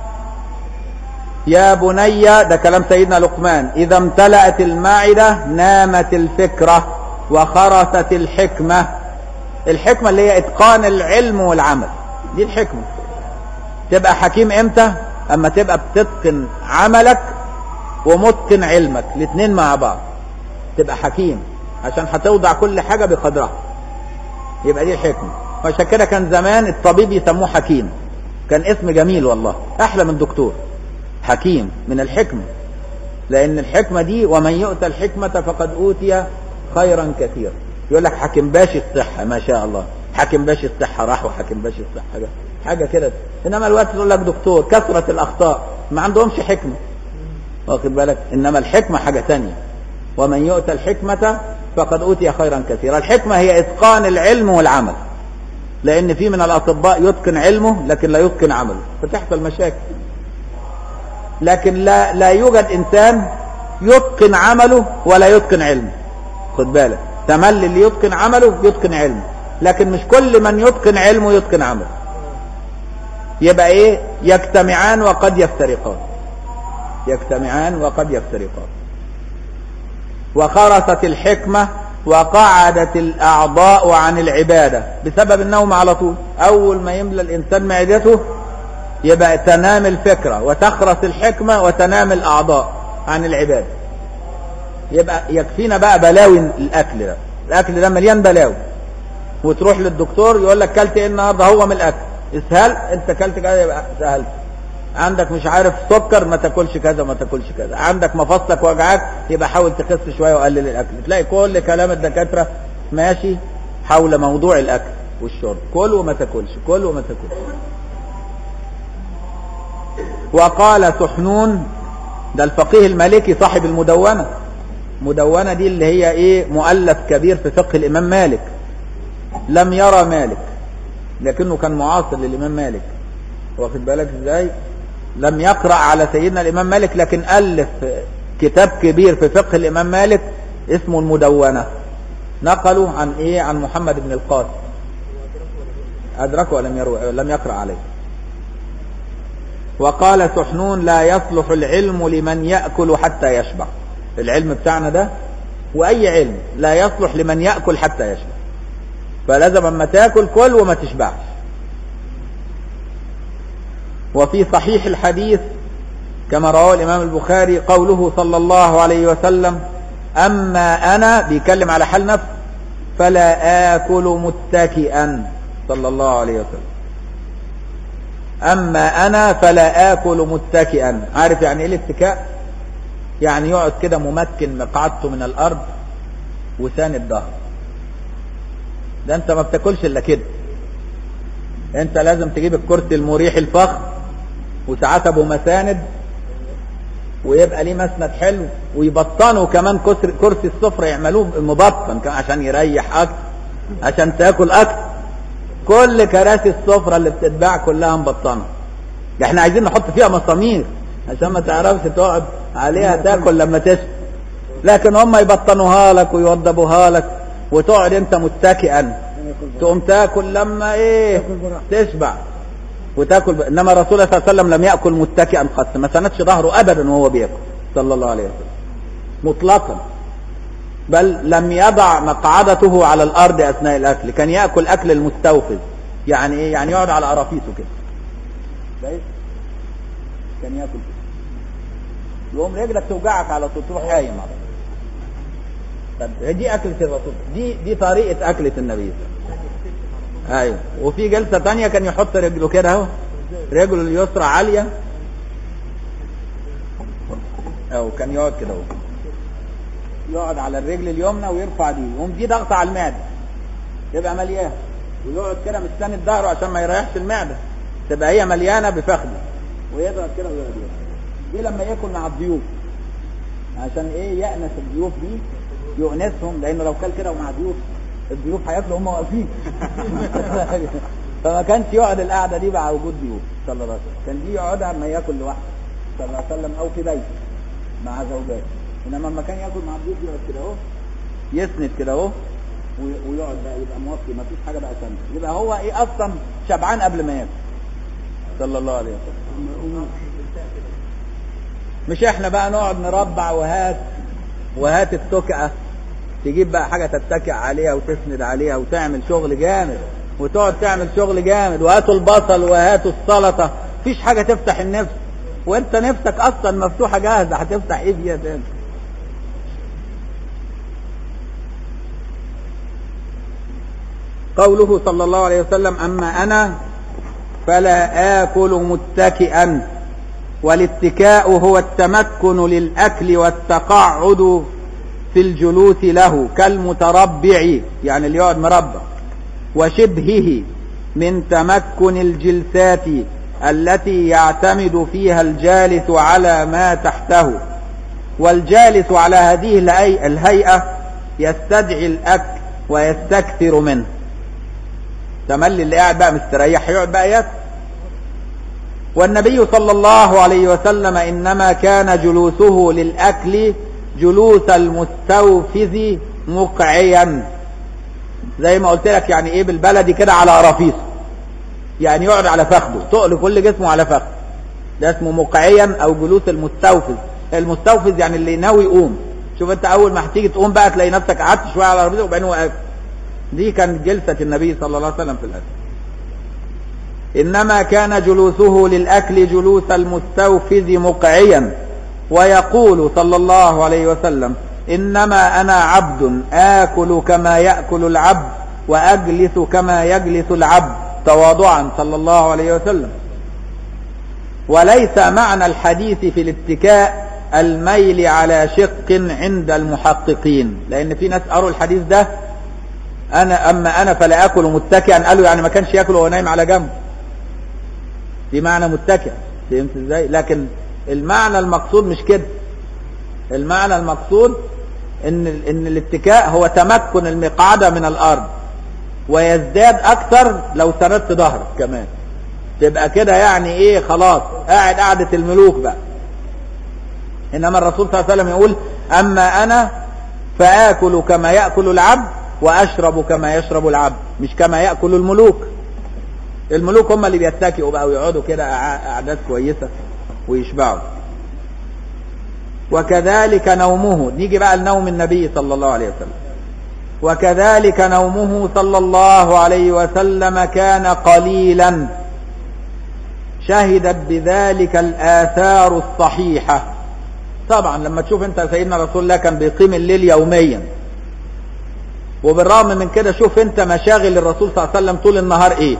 يا بني ده كلام سيدنا لقمان اذا امتلأت المعدة نامت الفكرة وخرست الحكمة الحكمة اللي هي اتقان العلم والعمل دي الحكمة تبقى حكيم امتى اما تبقى بتتقن عملك ومتقن علمك الاثنين مع بعض تبقى حكيم عشان هتوضع كل حاجة بقدرها يبقى دي الحكمة عشان كده كان زمان الطبيب يسموه حكيم كان اسم جميل والله احلى من دكتور حكيم من الحكمة لان الحكمة دي ومن يؤتى الحكمة فقد اوتي خيرا كثيرا يقول لك حاكم باشي الصحة ما شاء الله حاكم باشي الصحة راح وحاكم باشي الصحة حاجة, حاجة كده انما الوقت يقول لك دكتور كثرة الاخطاء ما عندهمش حكمة واخد بالك انما الحكمة حاجة تانية ومن يؤتى الحكمة فقد اوتي خيرا كثيرا الحكمة هي اتقان العلم والعمل لان في من الاطباء يتقن علمه لكن لا يتقن عمله فتحصل مشاكل لكن لا لا يوجد انسان يتقن عمله ولا يتقن علمه خد بالك تملي اللي يتقن عمله يتقن علمه لكن مش كل من يتقن علمه يتقن عمله يبقى ايه يجتمعان وقد يفترقان يجتمعان وقد يفترقان وخرست الحكمة وقعدت الأعضاء عن العبادة بسبب النوم على طول أول ما يملى الإنسان معدته يبقى تنام الفكرة وتخرس الحكمة وتنام الأعضاء عن العبادة يبقى يكفينا بقى بلاوي الأكل ده الأكل ده مليان بلاوي وتروح للدكتور يقول لك كلت ايه النهارده هو من الأكل اسهل انت كلت كذا يبقى سهلت عندك مش عارف سكر ما تاكلش كذا ما تاكلش كذا عندك مفاصلك وجعاك يبقى حاول تخس شويه وقلل الاكل تلاقي كل كلام الدكاتره ماشي حول موضوع الاكل والشرب كل وما تاكلش كل وما تاكلش وقال سحنون ده الفقيه المالكي صاحب المدونة مدونة دي اللي هي ايه مؤلف كبير في فقه الامام مالك لم يرى مالك لكنه كان معاصر للامام مالك واخد بالك ازاي لم يقرأ على سيدنا الامام مالك لكن الف كتاب كبير في فقه الامام مالك اسمه المدونة نقلوا عن ايه عن محمد بن القاسم ادركه ولم يروي لم يقرأ عليه وقال سحنون لا يصلح العلم لمن يأكل حتى يشبع العلم بتاعنا ده واي علم لا يصلح لمن يأكل حتى يشبع فلازم اما تاكل كل وما تشبعش وفي صحيح الحديث كما رواه الامام البخاري قوله صلى الله عليه وسلم اما انا بيتكلم على حال نفسه فلا اكل متكئا صلى الله عليه وسلم اما انا فلا اكل متكئا عارف يعني ايه الاتكاء يعني يقعد كده ممكن مقعدته من الارض وساند ظهره ده انت ما بتاكلش الا كده انت لازم تجيب الكرسي المريح الفخم وساعات ابو مساند ويبقى ليه مسند حلو ويبطنوا كمان كسر- كرسي السفرة يعملوه مبطن كمان عشان يريح اكتر عشان تاكل اكتر كل كراسي السفرة اللي بتتباع كلها مبطنة ده احنا عايزين نحط فيها مسامير عشان ما تعرفش تقعد عليها تاكل لما تشبع لكن هم يبطنوها لك ويوضبوها لك وتقعد انت متكئا تقوم تاكل لما ايه تشبع وتاكل ب... انما الرسول صلى الله عليه وسلم لم ياكل متكئا قط ما سندش ظهره ابدا وهو بياكل صلى الله عليه وسلم مطلقا بل لم يضع مقعدته على الارض اثناء الاكل كان ياكل اكل المستوفز يعني ايه يعني يقعد على قرافيسه كده كويس كان ياكل كده يقوم رجلك توجعك على طول تروح قايم على طول طب دي اكله الرسول دي دي طريقه اكله النبي صلى الله عليه وسلم ايوه وفي جلسه تانية كان يحط رجله كده اهو رجله اليسرى عاليه او كان يقعد كده اهو يقعد على الرجل اليمنى ويرفع دي يقوم دي ضغط على المعده يبقى مليان ويقعد كده مستند ظهره عشان ما يريحش المعده تبقى هي مليانه بفخده ويضغط كده ويقعد ياكل. دي لما ياكل مع الضيوف عشان ايه يأنس الضيوف دي يؤنسهم لانه لو كل كده ومع ضيوف الضيوف هياكلوا هم واقفين فما كانش يقعد القعده دي مع وجود ضيوف صلى الله عليه وسلم كان دي يقعدها لما ياكل لوحده صلى الله عليه وسلم او في بيته مع زوجاته انما لما كان ياكل مع الضيوف يقعد كده اهو يسند كده اهو و- ويقعد بقى يبقى موطي ما فيش حاجه بقى ثانيه يبقى هو ايه اصلا شبعان قبل ما ياكل صلى الله عليه وسلم مش احنا بقى نقعد نربع وهات وهات التكعة تجيب بقى حاجة تتكئ عليها وتسند عليها وتعمل شغل جامد وتقعد تعمل شغل جامد وهاتوا البصل وهاتوا السلطة مفيش حاجة تفتح النفس وانت نفسك اصلا مفتوحة جاهزة هتفتح ايه فيها تاني قوله صلى الله عليه وسلم اما انا فلا آكل متكئا والاتكاء هو التمكن للأكل والتقعد في الجلوس له كالمتربع يعني اللي يقعد مربع وشبهه من تمكن الجلسات التي يعتمد فيها الجالس على ما تحته والجالس على هذه الهي- الهيئة يستدعي الأكل ويستكثر منه تملي اللي قاعد بقى مستريح يقعد بقى ياكل والنبي صلى الله عليه وسلم انما كان جلوسه للاكل جلوس المستوفز مقعيا زي ما قلت لك يعني ايه بالبلدي كده على قرافيسه يعني يقعد على فخده تقل كل جسمه على فخده ده اسمه مقعيا او جلوس المستوفز المستوفز يعني اللي ناوي يقوم شوف انت اول ما هتيجي تقوم بقى تلاقي نفسك قعدت شويه على قرافيسه وبعدين وقفت دي كانت جلسة النبي صلى الله عليه وسلم في الأكل إنما كان جلوسه للأكل جلوس المستوفز مقعيا ويقول صلى الله عليه وسلم إنما أنا عبد آكل كما يأكل العبد وأجلس كما يجلس العبد تواضعا صلى الله عليه وسلم وليس معنى الحديث في الاتكاء الميل على شق عند المحققين لأن في ناس قروا الحديث ده انا اما انا فلا اكل متكئا قالوا يعني ما كانش ياكل وهو نايم على جنب دي معنى متكئ فهمت ازاي لكن المعنى المقصود مش كده المعنى المقصود ان ان الاتكاء هو تمكن المقعده من الارض ويزداد اكثر لو سندت ظهرك كمان تبقى كده يعني ايه خلاص قاعد قعده الملوك بقى انما الرسول صلى الله عليه وسلم يقول اما انا فاكل كما ياكل العبد واشرب كما يشرب العبد مش كما ياكل الملوك الملوك هم اللي بيتكئوا بقى ويقعدوا كده اعداد كويسه ويشبعوا وكذلك نومه نيجي بقى لنوم النبي صلى الله عليه وسلم وكذلك نومه صلى الله عليه وسلم كان قليلا شهدت بذلك الآثار الصحيحة طبعا لما تشوف انت سيدنا رسول الله كان بيقيم الليل يوميا وبالرغم من كده شوف انت مشاغل الرسول صلى الله عليه وسلم طول النهار ايه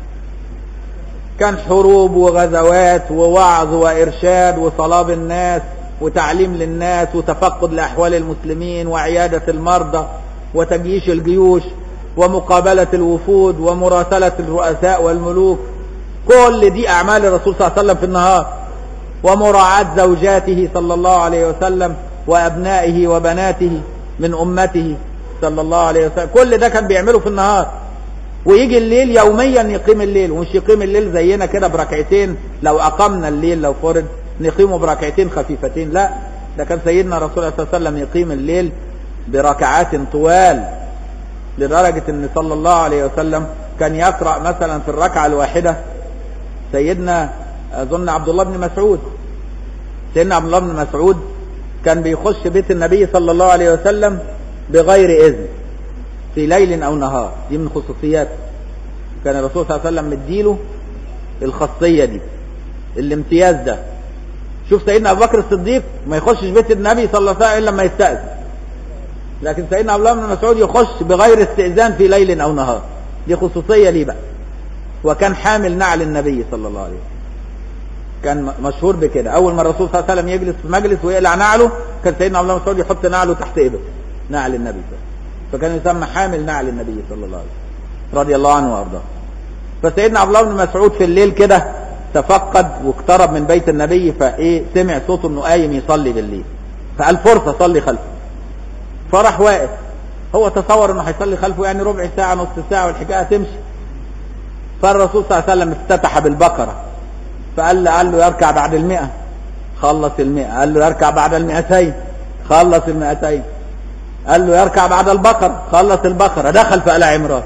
كان حروب وغزوات ووعظ وإرشاد وصلاة بالناس وتعليم للناس وتفقد لأحوال المسلمين وعيادة المرضى وتجييش الجيوش ومقابلة الوفود ومراسلة الرؤساء والملوك كل دي أعمال الرسول صلى الله عليه وسلم في النهار ومراعاة زوجاته صلى الله عليه وسلم وأبنائه وبناته من أمته صلى الله عليه وسلم كل ده كان بيعمله في النهار ويجي الليل يوميا يقيم الليل ومش يقيم الليل زينا كده بركعتين لو أقمنا الليل لو فرض نقيمه بركعتين خفيفتين لا ده كان سيدنا رسول الله صلى الله عليه وسلم يقيم الليل بركعات طوال لدرجة ان صلى الله عليه وسلم كان يقرأ مثلا في الركعة الواحدة سيدنا اظن عبد الله بن مسعود سيدنا عبد الله بن مسعود كان بيخش بيت النبي صلى الله عليه وسلم بغير اذن في ليل او نهار دي من خصوصياته كان الرسول صلى الله عليه وسلم مديله الخاصية دي الامتياز ده شوف سيدنا ابو بكر الصديق ما يخشش بيت النبي صلى الله عليه وسلم الا لما يستأذن لكن سيدنا عبد الله بن مسعود يخش بغير استئذان في ليل او نهار دي خصوصيه ليه بقى وكان حامل نعل النبي صلى الله عليه وسلم كان مشهور بكده اول ما الرسول صلى الله عليه وسلم يجلس في مجلس ويقلع نعله كان سيدنا عبد الله بن مسعود يحط نعله تحت ابره نعل النبي صلى الله عليه وسلم فكان يسمى حامل نعل النبي صلى الله عليه وسلم رضي الله عنه وارضاه فسيدنا عبد الله بن مسعود في الليل كده تفقد واقترب من بيت النبي فايه سمع صوته انه قايم يصلي بالليل فقال فرصه صلي خلفه فراح واقف هو تصور انه هيصلي خلفه يعني ربع ساعه نص ساعه والحكايه تمشي فالرسول صلى الله عليه وسلم افتتح بالبقره فقال له قال له يركع بعد المئة خلص المئة قال له يركع بعد المئتين خلص المئتين قال له يركع بعد البقرة خلص البقرة دخل في آل عمران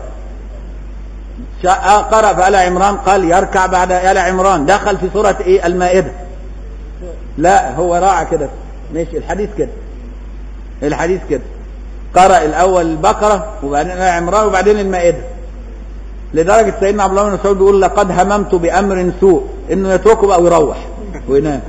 قرأ في آل عمران قال يركع بعد آل عمران دخل في سورة ايه المائدة لا هو راعى كده ماشي الحديث كده الحديث كده قرأ الأول البقرة وبعدين آل عمران وبعدين المائدة لدرجة سيدنا عبد الله بن مسعود بيقول لقد هممت بأمر سوء إنه يتركه بقى ويروح وينام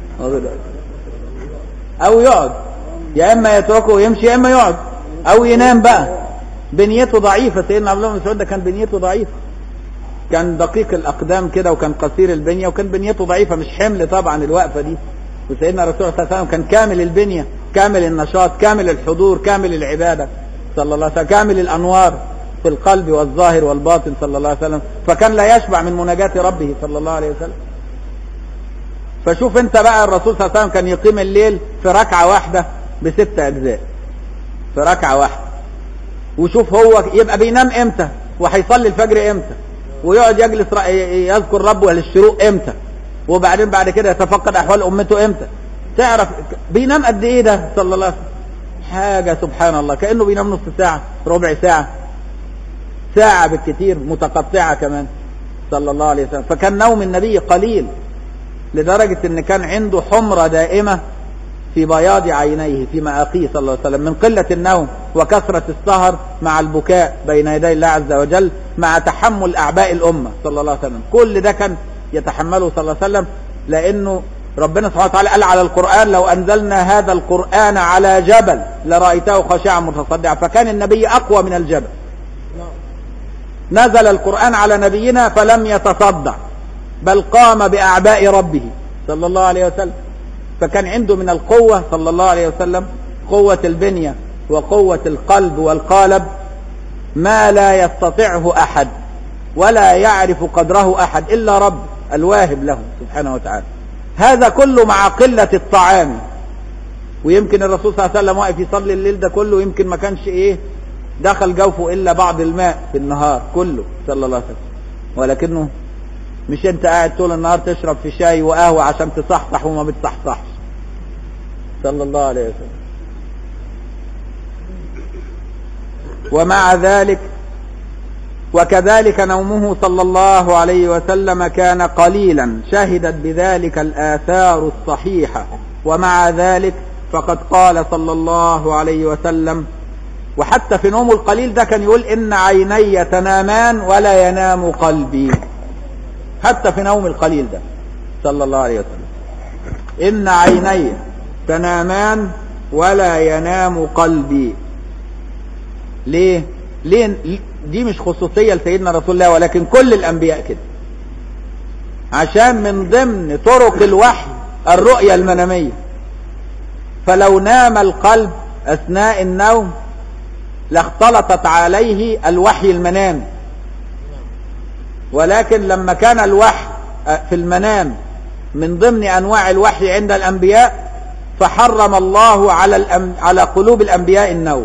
أو يقعد يا إما يتركه ويمشي يا إما يقعد أو ينام بقى بنيته ضعيفة سيدنا عبد الله بن مسعود ده كان بنيته ضعيفة كان دقيق الأقدام كده وكان قصير البنية وكان بنيته ضعيفة مش حمل طبعا الوقفة دي وسيدنا الرسول صلى الله عليه وسلم كان كامل البنية كامل النشاط كامل الحضور كامل العبادة صلى الله عليه وسلم كامل الأنوار في القلب والظاهر والباطن صلى الله عليه وسلم فكان لا يشبع من مناجاة ربه صلى الله عليه وسلم فشوف انت بقى الرسول صلى الله عليه وسلم كان يقيم الليل في ركعة واحدة بست أجزاء في ركعة واحدة وشوف هو يبقى بينام امتى وهيصلي الفجر امتى ويقعد يجلس يذكر ربه للشروق امتى وبعدين بعد كده يتفقد احوال امته امتى تعرف بينام قد ايه ده صلى الله عليه وسلم حاجة سبحان الله كأنه بينام نص ساعة ربع ساعة ساعة بالكثير متقطعة كمان صلى الله عليه وسلم فكان نوم النبي قليل لدرجة ان كان عنده حمرة دائمة في بياض عينيه في مآقيه صلى الله عليه وسلم من قلة النوم وكثرة السهر مع البكاء بين يدي الله عز وجل مع تحمل أعباء الأمة صلى الله عليه وسلم كل ده كان يتحمله صلى الله عليه وسلم لأنه ربنا سبحانه وتعالى قال على القرآن لو أنزلنا هذا القرآن على جبل لرأيته خاشعا متصدعا فكان النبي أقوى من الجبل نزل القرآن على نبينا فلم يتصدع بل قام بأعباء ربه صلى الله عليه وسلم فكان عنده من القوة صلى الله عليه وسلم قوة البنية وقوة القلب والقالب ما لا يستطيعه أحد ولا يعرف قدره أحد إلا رب الواهب له سبحانه وتعالى هذا كله مع قلة الطعام ويمكن الرسول صلى الله عليه وسلم واقف يصلي الليل ده كله يمكن ما كانش ايه دخل جوفه الا بعض الماء في النهار كله صلى الله عليه وسلم ولكنه مش انت قاعد طول النهار تشرب في شاي وقهوة عشان تصحصح وما بتصحصحش صلى الله عليه وسلم ومع ذلك وكذلك نومه صلى الله عليه وسلم كان قليلا شهدت بذلك الآثار الصحيحة ومع ذلك فقد قال صلى الله عليه وسلم وحتى في نومه القليل ده كان يقول إن عيني تنامان ولا ينام قلبي حتى في نوم القليل ده صلى الله عليه وسلم إن عيني تنامان ولا ينام قلبي ليه ليه دي مش خصوصية لسيدنا رسول الله ولكن كل الأنبياء كده عشان من ضمن طرق الوحي الرؤية المنامية فلو نام القلب أثناء النوم لاختلطت عليه الوحي المنام ولكن لما كان الوحي في المنام من ضمن أنواع الوحي عند الأنبياء فحرم الله على الأم... على قلوب الأنبياء النوم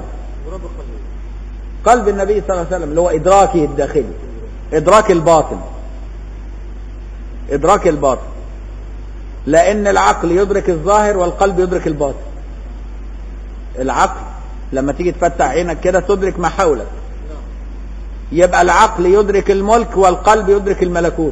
قلب النبي صلى الله عليه وسلم اللي هو إدراكه الداخلي إدراك الباطن إدراك الباطن لأن العقل يدرك الظاهر والقلب يدرك الباطن العقل لما تيجي تفتح عينك كده تدرك ما حولك يبقى العقل يدرك الملك والقلب يدرك الملكوت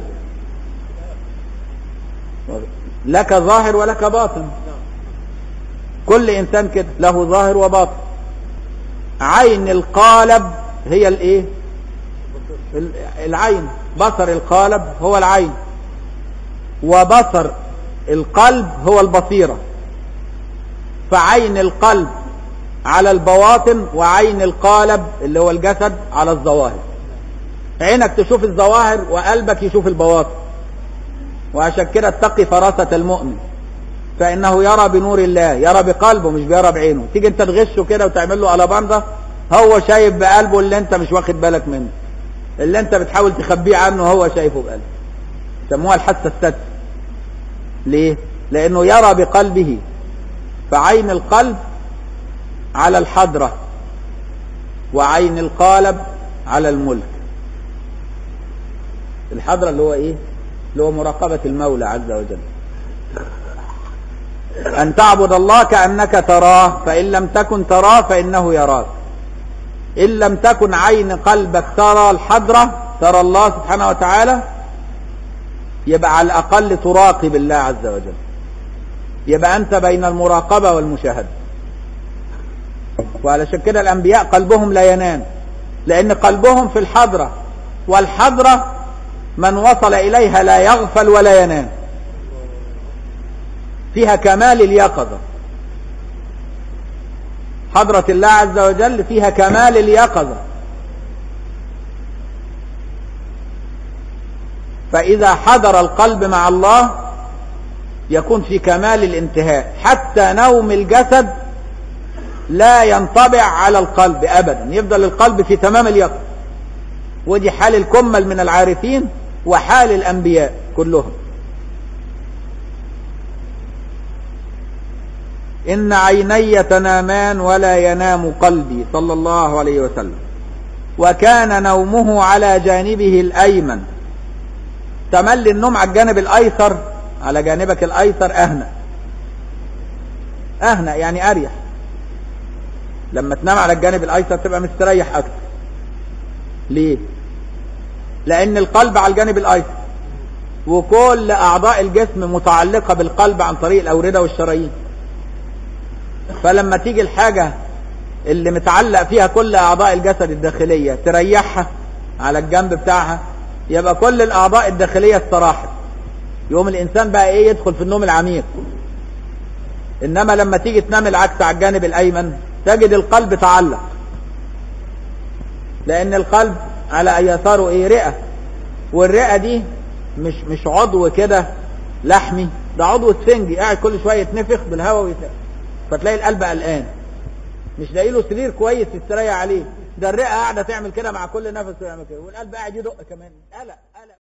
لك ظاهر ولك باطن كل انسان كده له ظاهر وباطن عين القالب هي الايه العين بصر القالب هو العين وبصر القلب هو البصيرة فعين القلب على البواطن وعين القالب اللي هو الجسد على الظواهر عينك تشوف الظواهر وقلبك يشوف البواطن وعشان كده اتقي فراسة المؤمن فإنه يرى بنور الله يرى بقلبه مش بيرى بعينه تيجي انت تغشه كده وتعمل له ألباندا هو شايف بقلبه اللي انت مش واخد بالك منه اللي انت بتحاول تخبيه عنه هو شايفه بقلبه سموها الحاسة السادسة ليه؟ لأنه يرى بقلبه فعين القلب على الحضرة وعين القالب على الملك الحضرة اللي هو ايه اللي هو مراقبة المولى عز وجل أن تعبد الله كأنك تراه فإن لم تكن تراه فإنه يراك إن لم تكن عين قلبك ترى الحضرة ترى الله سبحانه وتعالى يبقى على الأقل تراقب الله عز وجل يبقى أنت بين المراقبة والمشاهدة وعلشان كده الأنبياء قلبهم لا ينام لأن قلبهم في الحضرة والحضرة من وصل إليها لا يغفل ولا ينام فيها كمال اليقظة حضرة الله عز وجل فيها كمال اليقظة فإذا حضر القلب مع الله يكون في كمال الانتهاء حتى نوم الجسد لا ينطبع على القلب أبدا يفضل القلب في تمام اليقظة ودي حال الكمل من العارفين وحال الأنبياء كلهم إن عيني تنامان ولا ينام قلبي صلى الله عليه وسلم وكان نومه على جانبه الأيمن تملي النوم على الجانب الأيسر على جانبك الأيسر أهنأ أهنأ يعني أريح لما تنام على الجانب الأيسر تبقى مستريح أكتر ليه لأن القلب على الجانب الأيسر وكل أعضاء الجسم متعلقة بالقلب عن طريق الأوردة والشرايين فلما تيجي الحاجة اللي متعلق فيها كل أعضاء الجسد الداخلية تريحها على الجنب بتاعها يبقى كل الأعضاء الداخلية استراحت يوم الإنسان بقى إيه يدخل في النوم العميق إنما لما تيجي تنام العكس على الجانب الأيمن تجد القلب تعلق لأن القلب على يساره إيه رئة والرئة دي مش مش عضو كده لحمي ده عضو سفنجي قاعد كل شوية يتنفخ بالهواء ويتنفخ فتلاقي القلب قلقان مش لاقي له سرير كويس يستريح عليه ده الرئه قاعده تعمل كده مع كل نفس ويعمل كده والقلب قاعد يدق كمان قلق قلق